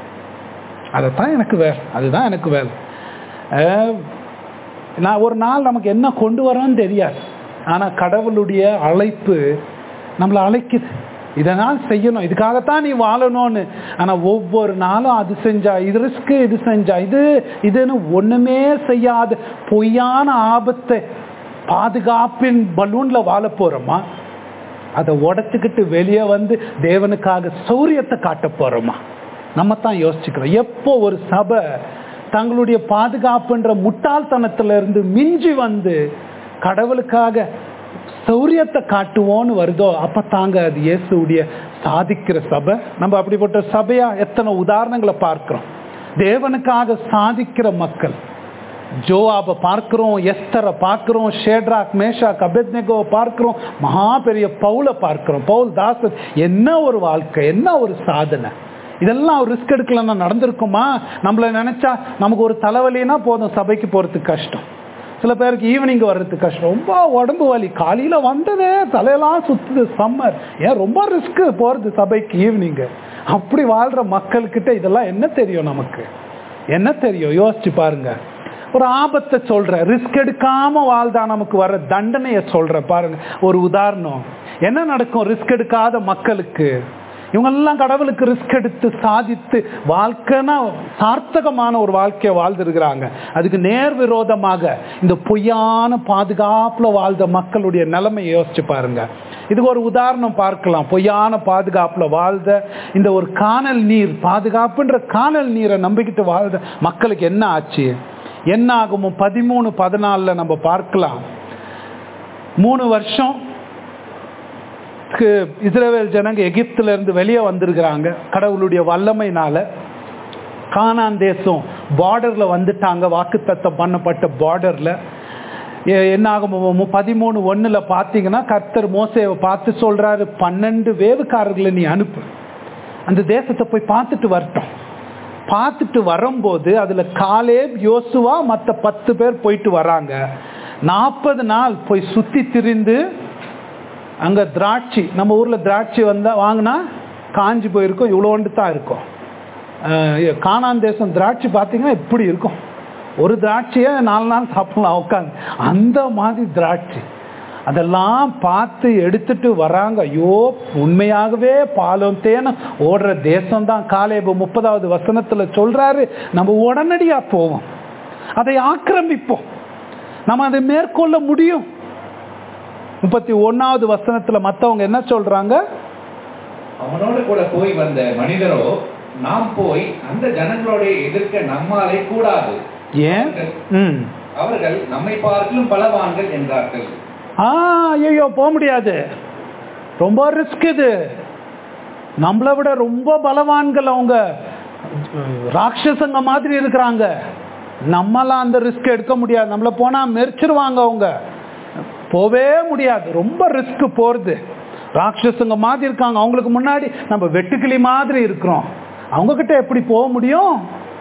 அதைத்தான் எனக்கு வேலை அதுதான் எனக்கு வேலை அஹ், நான் ஒரு நாள் நமக்கு என்ன கொண்டு வரோன்னு தெரியாது ஆனால் கடவுளுடைய அழைப்பு நம்மளை அழைக்குது இதனால் செய்யணும் இதுக்காகத்தான் நீ வாழணும்னு ஆனால் ஒவ்வொரு நாளும் அது செஞ்சா இது ரிஸ்க்கு இது செஞ்சா இது இதுன்னு ஒன்றுமே செய்யாத பொய்யான ஆபத்தை பாதுகாப்பின் பலூனில் வாழ போகிறோமா அதை உடச்சிக்கிட்டு வெளியே வந்து தேவனுக்காக சௌரியத்தை காட்ட போகிறோமா நம்ம தான் யோசிச்சுக்கிறோம் எப்போ ஒரு சபை தங்களுடைய பாதுகாப்புன்ற முட்டாள்தனத்துல இருந்து மிஞ்சி வந்து கடவுளுக்காக சௌரியத்தை காட்டுவோன்னு வருதோ அப்ப தாங்க அது இயேசுடைய சாதிக்கிற சபை நம்ம அப்படிப்பட்ட சபையா எத்தனை உதாரணங்களை பார்க்கிறோம் தேவனுக்காக சாதிக்கிற மக்கள் ஜோவாபை பார்க்கிறோம் எஸ்தரை பார்க்கிறோம் ஷேட்ராக் மேஷாக் அபெத்னெகோவை பார்க்கிறோம் மகா பெரிய பவுலை பார்க்கிறோம் பவுல் தாசர் என்ன ஒரு வாழ்க்கை என்ன ஒரு சாதனை இதெல்லாம் ஒரு ரிஸ்க் எடுக்கலன்னா நடந்திருக்குமா நம்மள நினைச்சா நமக்கு ஒரு தலைவலினா போதும் சபைக்கு போறதுக்கு கஷ்டம் சில பேருக்கு ஈவினிங் வர்றதுக்கு கஷ்டம் ரொம்ப உடம்பு வலி காலையில வந்ததே தலையெல்லாம் சுத்துது சம்மர் ஏன் ரொம்ப ரிஸ்க் போறது சபைக்கு ஈவினிங் அப்படி வாழ்ற மக்கள்கிட்ட இதெல்லாம் என்ன தெரியும் நமக்கு என்ன தெரியும் யோசிச்சு பாருங்க ஒரு ஆபத்தை சொல்ற ரிஸ்க் எடுக்காம வாழ்ந்தா நமக்கு வர தண்டனையை சொல்ற பாருங்க ஒரு உதாரணம் என்ன நடக்கும் ரிஸ்க் எடுக்காத மக்களுக்கு இவங்கெல்லாம் கடவுளுக்கு ரிஸ்க் எடுத்து சாதித்து வாழ்க்கைனா சார்த்தகமான ஒரு வாழ்க்கையை வாழ்ந்துருக்கிறாங்க அதுக்கு நேர் விரோதமாக இந்த பொய்யான பாதுகாப்புல வாழ்ந்த மக்களுடைய நிலைமை யோசிச்சு பாருங்க இதுக்கு ஒரு உதாரணம் பார்க்கலாம் பொய்யான பாதுகாப்புல வாழ்ந்த இந்த ஒரு காணல் நீர் பாதுகாப்புன்ற காணல் நீரை நம்பிக்கிட்டு வாழ்ந்த மக்களுக்கு என்ன ஆச்சு என்ன ஆகுமோ பதிமூணு பதினாலில் நம்ம பார்க்கலாம் மூணு வருஷம் இஸ்ரேல் ஜனங்க எகிப்துல இருந்து வெளியே வந்திருக்கிறாங்க கடவுளுடைய வல்லமைனால கானான் தேசம் பார்டர்ல வந்துட்டாங்க வாக்குத்தத்தம் பண்ணப்பட்ட பார்டர்ல என்ன ஆகும் பதிமூணு ஒண்ணுல பாத்தீங்கன்னா கர்த்தர் மோசையை பார்த்து சொல்றாரு பன்னெண்டு வேவுக்காரர்களை நீ அனுப்பு அந்த தேசத்தை போய் பார்த்துட்டு வரட்டும் பார்த்துட்டு வரும்போது அதுல காலே யோசுவா மற்ற பத்து பேர் போயிட்டு வராங்க நாற்பது நாள் போய் சுத்தி திரிந்து அங்க திராட்சை நம்ம ஊர்ல திராட்சை வந்தா வாங்கினா காஞ்சி போயிருக்கும் இவ்வளோண்டு தான் இருக்கும் காணான் தேசம் திராட்சை பார்த்தீங்கன்னா இப்படி இருக்கும் ஒரு திராட்சையை நாலு நாள் சாப்பிடலாம் உட்காந்து அந்த மாதிரி திராட்சை அதெல்லாம் பார்த்து எடுத்துட்டு வராங்க ஐயோ உண்மையாகவே பாலும் தேனும் ஓடுற தேசம் தான் காலேபு முப்பதாவது வசனத்துல சொல்றாரு நம்ம உடனடியா போவோம் அதை ஆக்கிரமிப்போம் நம்ம அதை மேற்கொள்ள முடியும் முப்பத்தி ஒன்னாவது வசனத்துல மத்தவங்க என்ன சொல்றாங்க அவனோடு கூட போய் வந்த மனிதரோ நாம் போய் அந்த ஜனங்களோட எதிர்க்க நம்மாலே கூடாது ஏன் ம் அவர்கள் நம்மை பார்க்கலும் பலவான்கள் என்றார்கள் ஆ ஐயோ போக முடியாது ரொம்ப ரிஸ்க் இது நம்மளை விட ரொம்ப பலவான்கள் அவங்க ராட்சசங்க மாதிரி இருக்கிறாங்க நம்மளாம் அந்த ரிஸ்க் எடுக்க முடியாது நம்மள போனா மெரிச்சிருவாங்க அவங்க போவே முடியாது ரொம்ப ரிஸ்க் போறது ராட்சசங்க மாதிரி இருக்காங்க அவங்களுக்கு முன்னாடி நம்ம வெட்டுக்கிளி மாதிரி இருக்கிறோம் அவங்க கிட்ட எப்படி போக முடியும்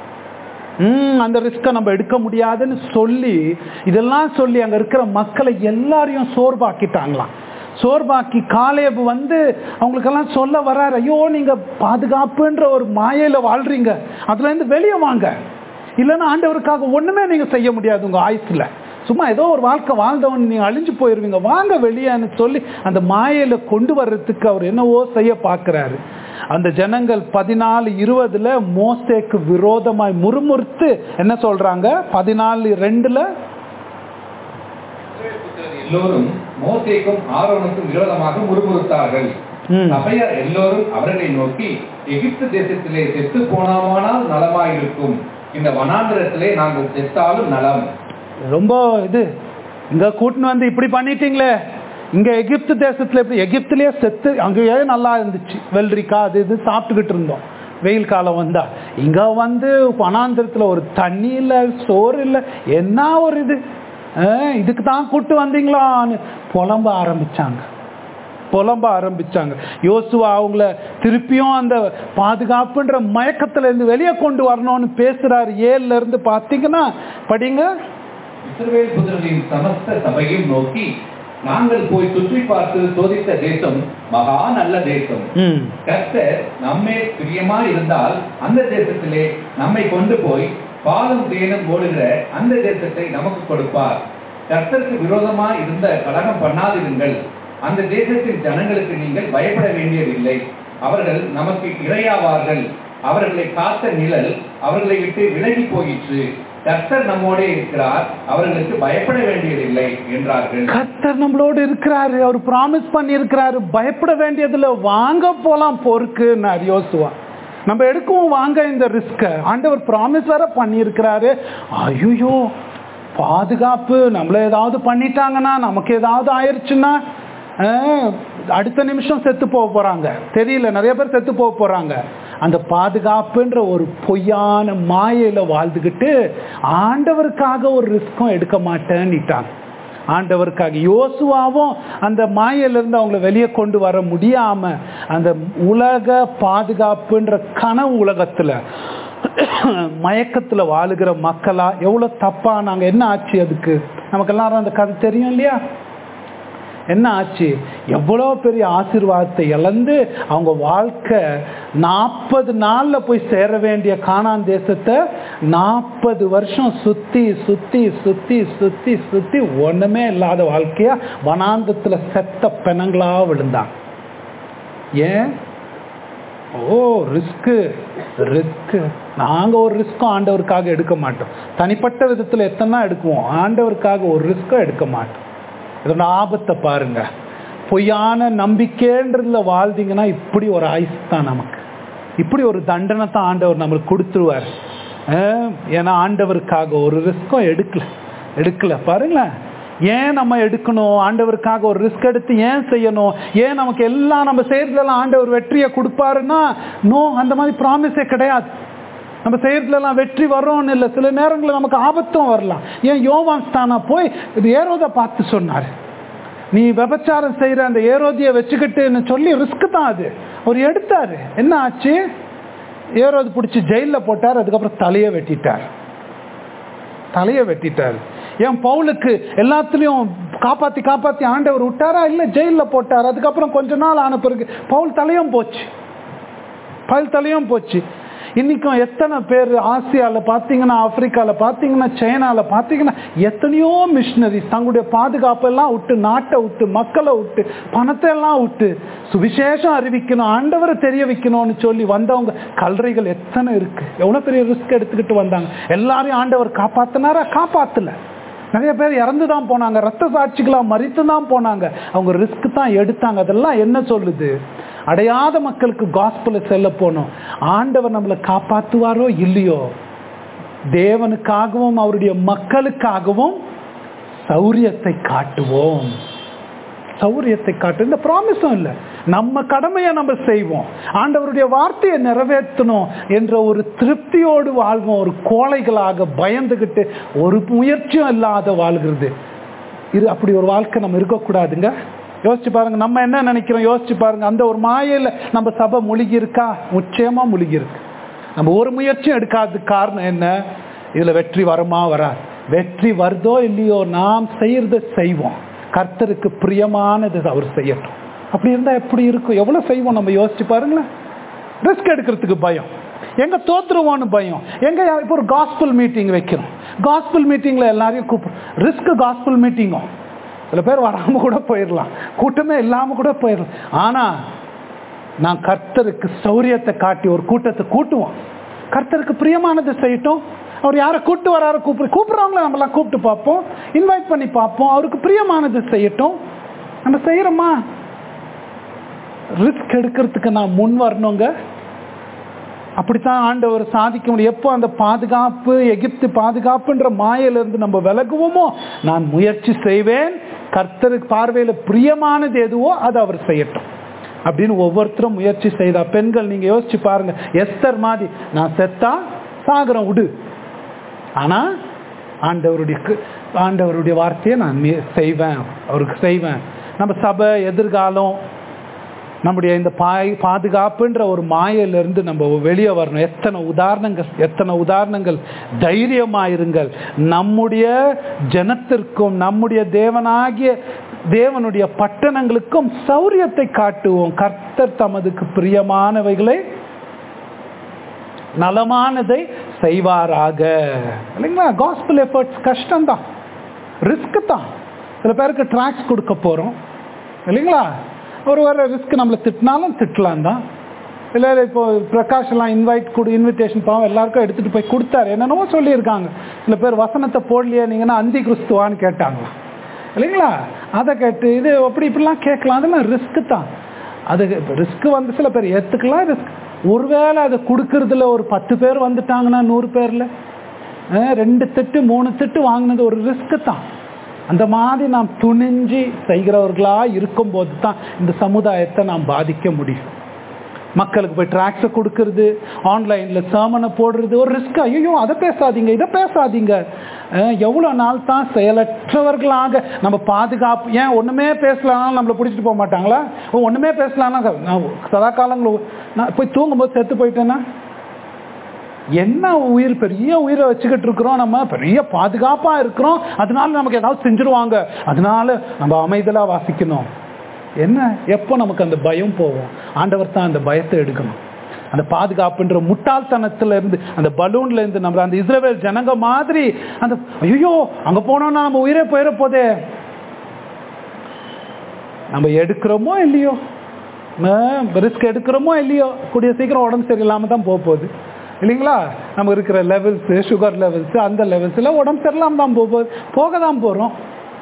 ம் அந்த ரிஸ்க்கை நம்ம எடுக்க முடியாதுன்னு சொல்லி இதெல்லாம் சொல்லி அங்க இருக்கிற மக்களை எல்லாரையும் சோர்வாக்கிட்டாங்களாம் சோர்வாக்கி காலேபு வந்து அவங்களுக்கெல்லாம் சொல்ல வர்றாரு ஐயோ நீங்க பாதுகாப்புன்ற ஒரு மாயையில வாழ்றீங்க அதுல இருந்து வெளியே வாங்க இல்லைன்னா ஆண்டவருக்காக ஒண்ணுமே நீங்க செய்ய முடியாது உங்க ஆயுசுல சும்மா ஏதோ ஒரு வாழ்க்கை வாழ்ந்தவன் நீங்க அழிஞ்சு போயிருவீங்க வாங்க வெளியேன்னு சொல்லி அந்த மாயையில கொண்டு வர்றதுக்கு அவர் என்னவோ செய்ய பார்க்கிறாரு அந்த ஜனங்கள் பதினாலு இருபதுல மோசேக்கு விரோதமாய் முறுமுறுத்து என்ன சொல்றாங்க பதினாலு ரெண்டுல எல்லோரும் மோசேக்கும் ஆரோனுக்கும் விரோதமாக முறுமுறுத்தார்கள் ம். சபையார் எல்லோரும் அவர்களை நோக்கி எகிப்து தேசத்திலே செத்து போனாமானால் நலமாயிருக்கும் இந்த வனாந்திரத்திலே நாங்கள் செத்தாலும் நலம் ரொம்ப இது இங்க கூட்டின்னு வந்து இப்படி பண்ணிட்டீங்களே இங்க எகிப்து தேசத்துல எப்படி எகிப்துலயே செத்து அங்கேயே நல்லா இருந்துச்சு வெள்ளரிக்காய் அது இது சாப்பிட்டுக்கிட்டு இருந்தோம் வெயில் காலம் வந்தா இங்க வந்து வனாந்திரத்துல ஒரு தண்ணி இல்ல சோறு இல்ல என்ன ஒரு இது அஹ், இதுக்கு தான் கூட்டு வந்தீங்களான்னு புலம்ப ஆரம்பிச்சாங்க புலம்ப ஆரம்பிச்சாங்க யோசுவா அவங்கள திருப்பியும் அந்த பாதுகாப்புன்ற மயக்கத்துல இருந்து வெளியே கொண்டு வரணும்னு பேசுறாரு ஏழுல இருந்து பாத்தீங்கன்னா படிங்க இஸ்ரவேல் புத்திரரின் சமஸ்த சபையும் நோக்கி நாங்கள் போய் சுற்றி பார்த்து சோதித்த தேசம் மகா நல்ல தேசம் ம் கர்த்தர் நம்மே பிரியமா இருந்தால் அந்த தேசத்திலே நம்மை கொண்டு போய் பாலும் தேனும் ஓடுகிற அந்த தேசத்தை நமக்கு கொடுப்பார் கர்த்தருக்கு விரோதமா இருந்த கலகம் பண்ணாதிருங்கள் அந்த தேசத்தின் ஜனங்களுக்கு நீங்கள் பயப்பட வேண்டியதில்லை அவர்கள் நமக்கு இரையாவார்கள் அவர்களை காத்த நிழல் அவர்களை விட்டு விலகி போயிற்று கர்த்தர் நம்மோடே இருக்கிறார் அவர்களுக்கு பயப்பட வேண்டியதில்லை என்றார்கள் கர்த்தர் நம்மளோடு இருக்கிறாரு அவர் ப்ராமிஸ் பண்ணி இருக்கிறாரு பயப்பட வேண்டியதுல வாங்க போலாம் பொறுக்குன்னார் யோசுவா நம்ம எடுக்கவும் வாங்க இந்த ரிஸ்க ஆண்டவர் ப்ராமிஸ் வேற பண்ணியிருக்கிறாரு ஐயோ பாதுகாப்பு நம்மள ஏதாவது பண்ணிட்டாங்கன்னா நமக்கு ஏதாவது ஆயிருச்சுன்னா ஆஹ், அடுத்த நிமிஷம் செத்து போக போறாங்க தெரியல நிறைய பேர் செத்து போக போறாங்க அந்த பாதுகாப்புன்ற ஒரு பொய்யான மாயையில வாழ்ந்துக்கிட்டு ஆண்டவருக்காக ஒரு ரிஸ்க்கும் எடுக்க மாட்டேன்னுட்டாங்க ஆண்டவருக்காக யோசுவாவும் அந்த மாயிலிருந்து அவங்கள வெளியே கொண்டு வர முடியாம அந்த உலக பாதுகாப்புன்ற கனவு உலகத்துல மயக்கத்துல வாழுகிற மக்களா எவ்வளவு தப்பா நாங்க என்ன ஆச்சு அதுக்கு நமக்கு எல்லாரும் அந்த கதை தெரியும் இல்லையா என்ன ஆச்சு எவ்வளோ பெரிய ஆசீர்வாதத்தை இழந்து அவங்க வாழ்க்கை நாற்பது நாள்ல போய் சேர வேண்டிய கானான் தேசத்தை நாற்பது வருஷம் சுத்தி சுத்தி சுத்தி சுத்தி சுத்தி ஒண்ணுமே இல்லாத வாழ்க்கையா வனாந்தத்துல செத்த பிணங்களா விழுந்தாங்க ஏன் ஓ ரிஸ்க்கு ரிஸ்க்கு நாங்கள் ஒரு ரிஸ்க்கும் ஆண்டவருக்காக எடுக்க மாட்டோம் தனிப்பட்ட விதத்தில் எத்தனை எடுக்குவோம் ஆண்டவருக்காக ஒரு ரிஸ்க்கும் எடுக்க மாட்டோம் இதோட ஆபத்தை பாருங்க பொய்யான நம்பிக்கைன்றதுல வாழ்ந்தீங்கன்னா இப்படி ஒரு ஆயுசு தான் நமக்கு இப்படி ஒரு தண்டனை தான் ஆண்டவர் நம்மளுக்கு கொடுத்துருவார் அஹ், ஏன்னா ஆண்டவருக்காக ஒரு ரிஸ்க்கும் எடுக்கல எடுக்கல பாருங்களேன் ஏன் நம்ம எடுக்கணும் ஆண்டவருக்காக ஒரு ரிஸ்க் எடுத்து ஏன் செய்யணும் ஏன் நமக்கு எல்லாம் நம்ம செய்யறதுலாம் ஆண்டவர் வெற்றியை கொடுப்பாருன்னா நோ அந்த மாதிரி ப்ராமிஸே கிடையாது நம்ம செய்யறதுலாம் வெற்றி வரோம்னு இல்லை சில நேரங்களில் நமக்கு ஆபத்தும் வரலாம் ஏன் யோவான் ஸ்தானா போய் இது ஏரோதை பார்த்து சொன்னார் நீ விபச்சாரம் செய்யற அந்த ஏரோதியை வச்சுக்கிட்டுன்னு சொல்லி ரிஸ்க் தான் அது அவர் எடுத்தாரு என்ன ஆச்சு ஏரோது பிடிச்சி ஜெயிலில் போட்டார் அதுக்கப்புறம் தலையை வெட்டிட்டார் தலையை வெட்டிட்டார் ஏன் பவுலுக்கு எல்லாத்துலேயும் காப்பாற்றி காப்பாற்றி ஆண்டவர் விட்டாரா இல்லை ஜெயிலில் போட்டார் அதுக்கப்புறம் கொஞ்ச நாள் ஆன பிறகு பவுல் தலையும் போச்சு பவுல் தலையும் போச்சு இன்னைக்கும் எத்தனை பேர் ஆசியாவில் பார்த்தீங்கன்னா ஆப்பிரிக்காவில் பார்த்தீங்கன்னா சைனாவில் பார்த்தீங்கன்னா எத்தனையோ மிஷினரிஸ் தங்களுடைய பாதுகாப்பெல்லாம் விட்டு நாட்டை விட்டு மக்களை விட்டு பணத்தை எல்லாம் விட்டு சுவிசேஷம் அறிவிக்கணும் ஆண்டவரை தெரிய வைக்கணும்னு சொல்லி வந்தவங்க கல்லறைகள் எத்தனை இருக்கு எவ்வளோ பெரிய ரிஸ்க் எடுத்துக்கிட்டு வந்தாங்க எல்லாரையும் ஆண்டவர் காப்பாத்தினாரா காப்பாத்தல நிறைய பேர் இறந்து தான் போனாங்க ரத்த சாட்சிகளாக மறித்து தான் போனாங்க அவங்க ரிஸ்க் தான் எடுத்தாங்க அதெல்லாம் என்ன சொல்லுது அடையாத மக்களுக்கு காஸ்பல செல்ல போனோம் ஆண்டவர் நம்மளை காப்பாற்றுவாரோ இல்லையோ தேவனுக்காகவும் அவருடைய மக்களுக்காகவும் சௌரியத்தை காட்டுவோம் சௌரியத்தை காட்டு இந்த ப்ராமிஸும் இல்லை நம்ம கடமையை நம்ம செய்வோம் ஆண்டவருடைய வார்த்தையை நிறைவேற்றணும் என்ற ஒரு திருப்தியோடு வாழ்வோம் ஒரு கோழைகளாக பயந்துகிட்டு ஒரு முயற்சியும் இல்லாத வாழ்கிறது இது அப்படி ஒரு வாழ்க்கை நம்ம இருக்கக்கூடாதுங்க யோசிச்சு பாருங்க நம்ம என்ன நினைக்கிறோம் யோசிச்சு பாருங்க அந்த ஒரு மாயையில் நம்ம சபை முழுகி இருக்கா நிச்சயமா முழுகி இருக்கு நம்ம ஒரு முயற்சியும் எடுக்காததுக்கு காரணம் என்ன இதுல வெற்றி வருமா வராது வெற்றி வருதோ இல்லையோ நாம் செய்யறத செய்வோம் கர்த்தருக்கு பிரியமானது அவர் செய்யட்டும் அப்படி இருந்தா எப்படி இருக்கும் எவ்வளவு செய்வோம் நம்ம யோசிச்சு பாருங்களேன் ரிஸ்க் எடுக்கிறதுக்கு பயம் எங்க தோத்துருவோன்னு பயம் எங்க இப்போ ஒரு காஸ்பிள் மீட்டிங் வைக்கிறோம் காஸ்பிள் மீட்டிங்ல எல்லாரையும் கூப்பிடும் ரிஸ்க் காஸ்பிள் மீட்டிங்கும் சில பேர் வராம கூட போயிடலாம் கூட்டமே இல்லாம கூட போயிடலாம் ஆனா நான் கர்த்தருக்கு சௌரியத்தை காட்டி ஒரு கூட்டத்தை கூட்டுவோம் கர்த்தருக்கு பிரியமானதை செய்யட்டும் அவர் யாரை கூப்பிட்டு வராரு கூப்பிடு கூப்பிட்றவங்கள நம்மளாம் கூப்பிட்டு பார்ப்போம் இன்வைட் பண்ணி பார்ப்போம் அவருக்கு பிரியமானதை செய்யட்டும் நம்ம செய்யறோமா ரிஸ்க் எடுக்கிறதுக்கு நான் முன் வரணுங்க அப்படித்தான் ஆண்டவர் சாதிக்க முடியும் எப்போ அந்த பாதுகாப்பு எகிப்து பாதுகாப்புன்ற மாயிலிருந்து நம்ம விலகுவோமோ நான் முயற்சி செய்வேன் கர்த்தருக்கு பார்வையில் பிரியமானது எதுவோ அதை அவர் செய்யட்டும் அப்படின்னு ஒவ்வொருத்தரும் முயற்சி செய்தா பெண்கள் நீங்க யோசிச்சு பாருங்க எஸ்தர் மாதிரி நான் செத்தா சாகரம் விடு ஆனா ஆண்டவருடைய கு- ஆண்டவருடைய வார்த்தையை நான் மீ- செய்வேன் அவருக்கு செய்வேன் நம்ம சபை எதிர்காலம் நம்முடைய இந்த பாய் பாதுகாப்புன்ற ஒரு மாயிலிருந்து நம்ம வெளியே வரணும் எத்தனை உதாரணங்கள் எத்தனை உதாரணங்கள் தைரியமாயிருங்கள் நம்முடைய ஜனத்திற்கும் நம்முடைய தேவனாகிய தேவனுடைய பட்டணங்களுக்கும் சௌரியத்தை காட்டுவோம் கர்த்தர் தமதுக்கு பிரியமானவைகளை நலமானதை செய்வாராக இல்லைங்களா காஸ்பிள் எஃபர்ட்ஸ் கஷ்டம்தான் ரிஸ்க் தான் சில பேருக்கு ட்ராக்ஸ் கொடுக்க போகிறோம் இல்லைங்களா ஒரு வர ரிஸ்க் நம்மளை திட்டினாலும் திட்டலாம் தான் இல்லை இப்போ பிரகாஷ் எல்லாம் இன்வைட் கொடு இன்விடேஷன் பாவம் எல்லாருக்கும் எடுத்துகிட்டு போய் கொடுத்தாரு என்னென்னவோ சொல்லியிருக்காங்க சில பேர் வசனத்தை போடலையே நீங்கன்னா அந்தி கிறிஸ்துவான்னு கேட்டாங்களாம் இல்லைங்களா அதை கேட்டு இது அப்படி இப்படிலாம் கேட்கலாம் அதெல்லாம் ரிஸ்க்கு தான் அது ரிஸ்க் வந்து சில பேர் ஏற்றுக்கலாம் ரிஸ்க் ஒருவேளை அதை கொடுக்கறதுல ஒரு பத்து பேர் வந்துட்டாங்கன்னா நூறு பேரில் ரெண்டு திட்டு மூணு திட்டு வாங்கினது ஒரு ரிஸ்க்கு தான் அந்த மாதிரி நாம் துணிஞ்சு செய்கிறவர்களா இருக்கும்போது தான் இந்த சமுதாயத்தை நாம் பாதிக்க முடியும் மக்களுக்கு போய் ட்ராக்ஸை கொடுக்கறது ஆன்லைனில் சேமனை போடுறது ஒரு ரிஸ்க் ஐயோ அதை பேசாதீங்க இதை பேசாதீங்க அஹ் எவ்வளோ நாள் தான் செயலற்றவர்களாக நம்ம பாதுகாப்பு ஏன் ஒன்றுமே பேசலாம்னாலும் நம்மளை பிடிச்சிட்டு போக மாட்டாங்களா ஓ ஒன்றுமே பேசலாம்னா நான் சதா காலங்களும் நான் போய் தூங்கும்போது செத்து போயிட்டேன்னா என்ன உயிர் பெரிய உயிரை வச்சுக்கிட்டு இருக்கிறோம் நம்ம பெரிய பாதுகாப்பா இருக்கிறோம் அதனால நமக்கு ஏதாவது செஞ்சிருவாங்க அதனால நம்ம அமைதலா வாசிக்கணும் என்ன எப்போ நமக்கு அந்த பயம் போகும் ஆண்டவர் தான் அந்த பயத்தை எடுக்கணும் அந்த பாதுகாப்புன்ற முட்டாள்தனத்துல இருந்து அந்த பலூன்ல இருந்து நம்ம அந்த இஸ்ரேல் ஜனங்க மாதிரி அந்த ஐயோ அங்க போனோம்னா நம்ம உயிரே போயிட போதே நம்ம எடுக்கிறோமோ இல்லையோ ரிஸ்க் எடுக்கிறோமோ இல்லையோ கூடிய சீக்கிரம் உடம்பு சரியில்லாமல் தான் போக போகுது இல்லைங்களா நம்ம இருக்கிற லெவல்ஸு சுகர் லெவல்ஸு அந்த லெவல்ஸில் உடம்பு சரியில்லாமல் தான் போக போகுது போக தான் போகிறோம்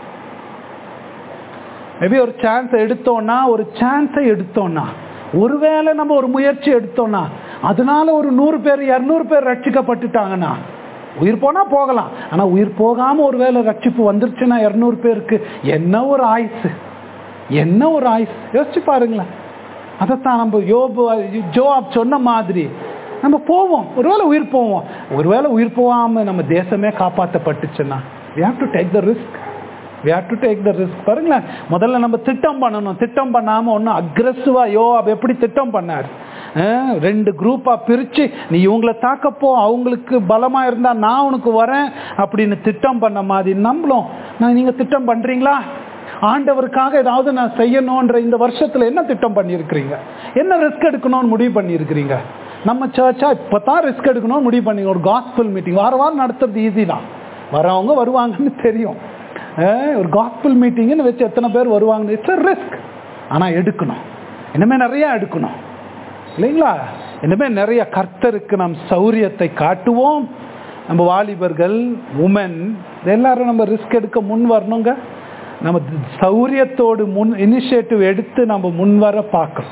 மேபி ஒரு சான்ஸ் எடுத்தோம்னா ஒரு சான்ஸை எடுத்தோம்னா ஒருவேளை நம்ம ஒரு முயற்சி எடுத்தோம்னா அதனால ஒரு நூறு பேர் இரநூறு பேர் ரட்சிக்கப்பட்டுட்டாங்கன்னா உயிர் போனா போகலாம் ஆனா உயிர் போகாம ஒருவேளை ரட்சிப்பு வந்துருச்சுன்னா இரநூறு பேருக்கு என்ன ஒரு ஆயுசு என்ன ஒரு ஆயுசு யோசிச்சு பாருங்களேன் அதைத்தான் நம்ம யோபு ஜோப் சொன்ன மாதிரி நம்ம போவோம் ஒருவேளை உயிர் போவோம் ஒருவேளை உயிர் போகாம நம்ம தேசமே காப்பாற்றப்பட்டுச்சுன்னா we have to take the risk we have to take the risk பாருங்களேன் முதல்ல நம்ம திட்டம் பண்ணணும் திட்டம் பண்ணாம ஒன்றும் அக்ரெசிவா யோ அப்ப எப்படி திட்டம் பண்ணார் அஹ், ரெண்டு குரூப்பா பிரிச்சு நீ இவங்களை தாக்கப்போ அவங்களுக்கு பலமா இருந்தா நான் உனக்கு வரேன் அப்படின்னு திட்டம் பண்ண மாதிரி நம்மளும் நான் நீங்க திட்டம் பண்றீங்களா ஆண்டவருக்காக ஏதாவது நான் செய்யணுன்ற இந்த வருஷத்துல என்ன திட்டம் பண்ணியிருக்கிறீங்க என்ன ரிஸ்க் எடுக்கணும்னு முடிவு பண்ணியிருக்கிறீங்க நம்ம சர்ச்சா இப்பதான் ரிஸ்க் எடுக்கணும்னு முடிவு பண்ணி ஒரு காஸ்பிள் மீட்டிங் வார வாரம் நடத்துறது ஈஸி தான் வரவங்க வருவாங்கன்னு தெரியும் அஹ் ஒரு காஸ்பிள் மீட்டிங்னு வச்சு எத்தனை பேர் வருவாங்க இட்ஸ் ரிஸ்க் ஆனா எடுக்கணும் இனிமே நிறைய எடுக்கணும் இல்லைங்களா இனிமே நிறைய கர்த்தருக்கு நம் சௌரியத்தை காட்டுவோம் நம்ம வாலிபர்கள் உமன் எல்லாரும் நம்ம ரிஸ்க் எடுக்க முன் வரணுங்க நம்ம சௌரியத்தோடு முன் இனிஷியேட்டிவ் எடுத்து நம்ம முன் வர பார்க்கணும்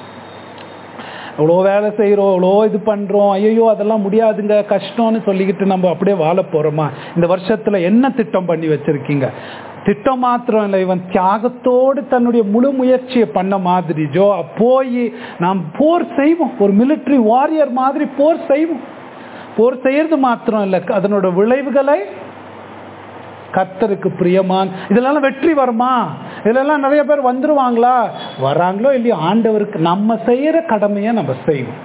எவ்வளோ வேலை செய்கிறோம் எவ்வளோ இது பண்ணுறோம் ஐயோ அதெல்லாம் முடியாதுங்க கஷ்டம்னு சொல்லிக்கிட்டு நம்ம அப்படியே வாழ போகிறோமா இந்த வருஷத்தில் என்ன திட்டம் பண்ணி வச்சுருக்கீங்க திட்டம் மாத்திரம் இல்லை இவன் தியாகத்தோடு தன்னுடைய முழு முயற்சியை பண்ண மாதிரி ஜோ போய் நாம் போர் செய்வோம் ஒரு மிலிட்ரி வாரியர் மாதிரி போர் செய்வோம் போர் செய்யறது மாத்திரம் இல்லை அதனோட விளைவுகளை கர்த்தருக்கு பிரியமான் இதெல்லாம் வெற்றி வருமா இதெல்லாம் நிறைய பேர் வந்துருவாங்களா வராங்களோ இல்லையோ ஆண்டவருக்கு நம்ம செய்யற கடமையை நம்ம செய்வோம்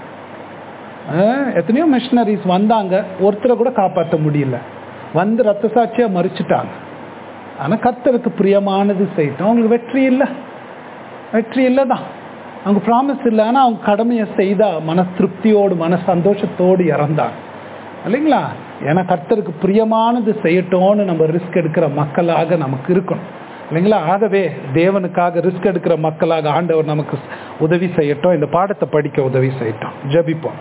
அஹ் எத்தனையோ மிஷினரிஸ் வந்தாங்க ஒருத்தரை கூட காப்பாற்ற முடியல வந்து ரத்த சாட்சியா மறிச்சிட்டாங்க ஆனா கர்த்தருக்கு பிரியமானது செய்யட்டும் அவங்களுக்கு வெற்றி இல்லை வெற்றி இல்லை தான் அவங்க ப்ராமிஸ் இல்லை ஆனால் அவங்க கடமையை செய்தா மன திருப்தியோடு மன சந்தோஷத்தோடு இறந்தாங்க இல்லைங்களா ஏன்னா கர்த்தருக்கு பிரியமானது செய்யட்டோன்னு நம்ம ரிஸ்க் எடுக்கிற மக்களாக நமக்கு இருக்கணும் இல்லைங்களா ஆகவே தேவனுக்காக ரிஸ்க் எடுக்கிற மக்களாக ஆண்டவர் நமக்கு உதவி செய்யட்டும் இந்த பாடத்தை படிக்க உதவி செய்யட்டும் ஜபிப்போம்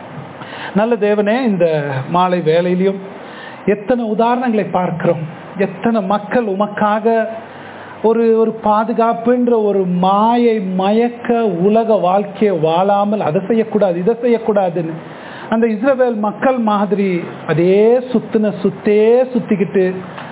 நல்ல தேவனே இந்த மாலை வேலையிலையும் எத்தனை உதாரணங்களை பார்க்கிறோம் எத்தனை மக்கள் உமக்காக ஒரு ஒரு பாதுகாப்புன்ற ஒரு மாயை மயக்க உலக வாழ்க்கையை வாழாமல் அதை செய்யக்கூடாது இதை செய்யக்கூடாதுன்னு அந்த இஸ்ரவேல் மக்கள் மாதிரி அதே சுத்தின சுத்தே சுத்திக்கிட்டு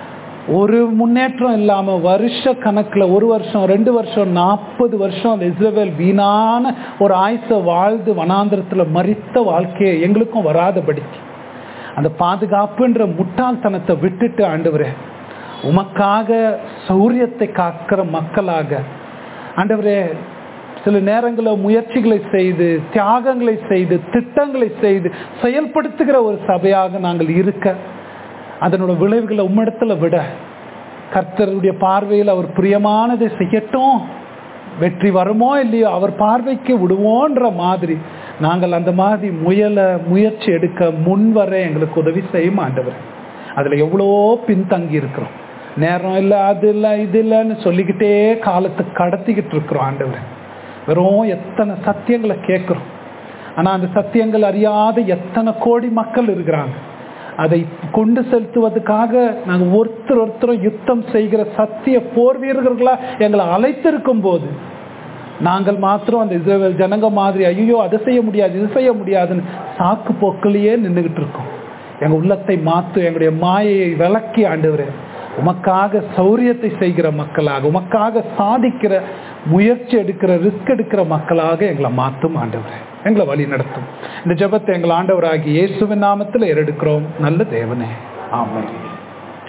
ஒரு முன்னேற்றம் இல்லாம வருஷ கணக்குல ஒரு வருஷம் ரெண்டு வருஷம் நாற்பது வருஷம் அந்த இஸ்ரவேல் வீணான ஒரு ஆயுச வாழ்ந்து வனாந்திரத்துல மறித்த வாழ்க்கையை எங்களுக்கும் வராதபடிக்கு அந்த பாதுகாப்புன்ற முட்டாள்தனத்தை விட்டுட்டு ஆண்டவரே உமக்காக சௌரியத்தை காக்கிற மக்களாக ஆண்டவரே சில நேரங்களில் முயற்சிகளை செய்து தியாகங்களை செய்து திட்டங்களை செய்து செயல்படுத்துகிற ஒரு சபையாக நாங்கள் இருக்க அதனோட விளைவுகளை உம்மிடத்துல விட கர்த்தருடைய பார்வையில் அவர் பிரியமானதை செய்யட்டும் வெற்றி வருமோ இல்லையோ அவர் பார்வைக்கு விடுவோன்ற மாதிரி நாங்கள் அந்த மாதிரி முயல முயற்சி எடுக்க முன்வர எங்களுக்கு உதவி செய்யும் ஆண்டவர் அதில் எவ்வளோ பின்தங்கி இருக்கிறோம் நேரம் இல்லை அது இல்லை இது இல்லைன்னு சொல்லிக்கிட்டே காலத்தை கடத்திக்கிட்டு இருக்கிறோம் ஆண்டவர் வெறும் எத்தனை சத்தியங்களை கேட்குறோம் ஆனால் அந்த சத்தியங்கள் அறியாத எத்தனை கோடி மக்கள் இருக்கிறாங்க அதை கொண்டு செலுத்துவதற்காக நாங்கள் ஒருத்தர் ஒருத்தரும் யுத்தம் செய்கிற சத்திய போர் வீரர்களா எங்களை அழைத்திருக்கும் போது நாங்கள் மாத்திரம் அந்த இஸ்ரேல் ஜனங்க மாதிரி ஐயோ அதை செய்ய முடியாது இது செய்ய முடியாதுன்னு சாக்கு போக்கிலேயே நின்றுகிட்டு இருக்கோம் எங்கள் உள்ளத்தை மாற்று எங்களுடைய மாயையை விளக்கி ஆண்டவர் உமக்காக சௌரியத்தை செய்கிற மக்களாக உமக்காக சாதிக்கிற முயற்சி எடுக்கிற ரிஸ்க் எடுக்கிற மக்களாக எங்களை மாற்றும் ஆண்டவர் எங்களை வழி நடத்தும் இந்த ஜபத்தை எங்கள் ஆண்டவராகி இயேசுவின் நாமத்தில் ஏறெடுக்கிறோம் நல்ல தேவனே ஆமாம்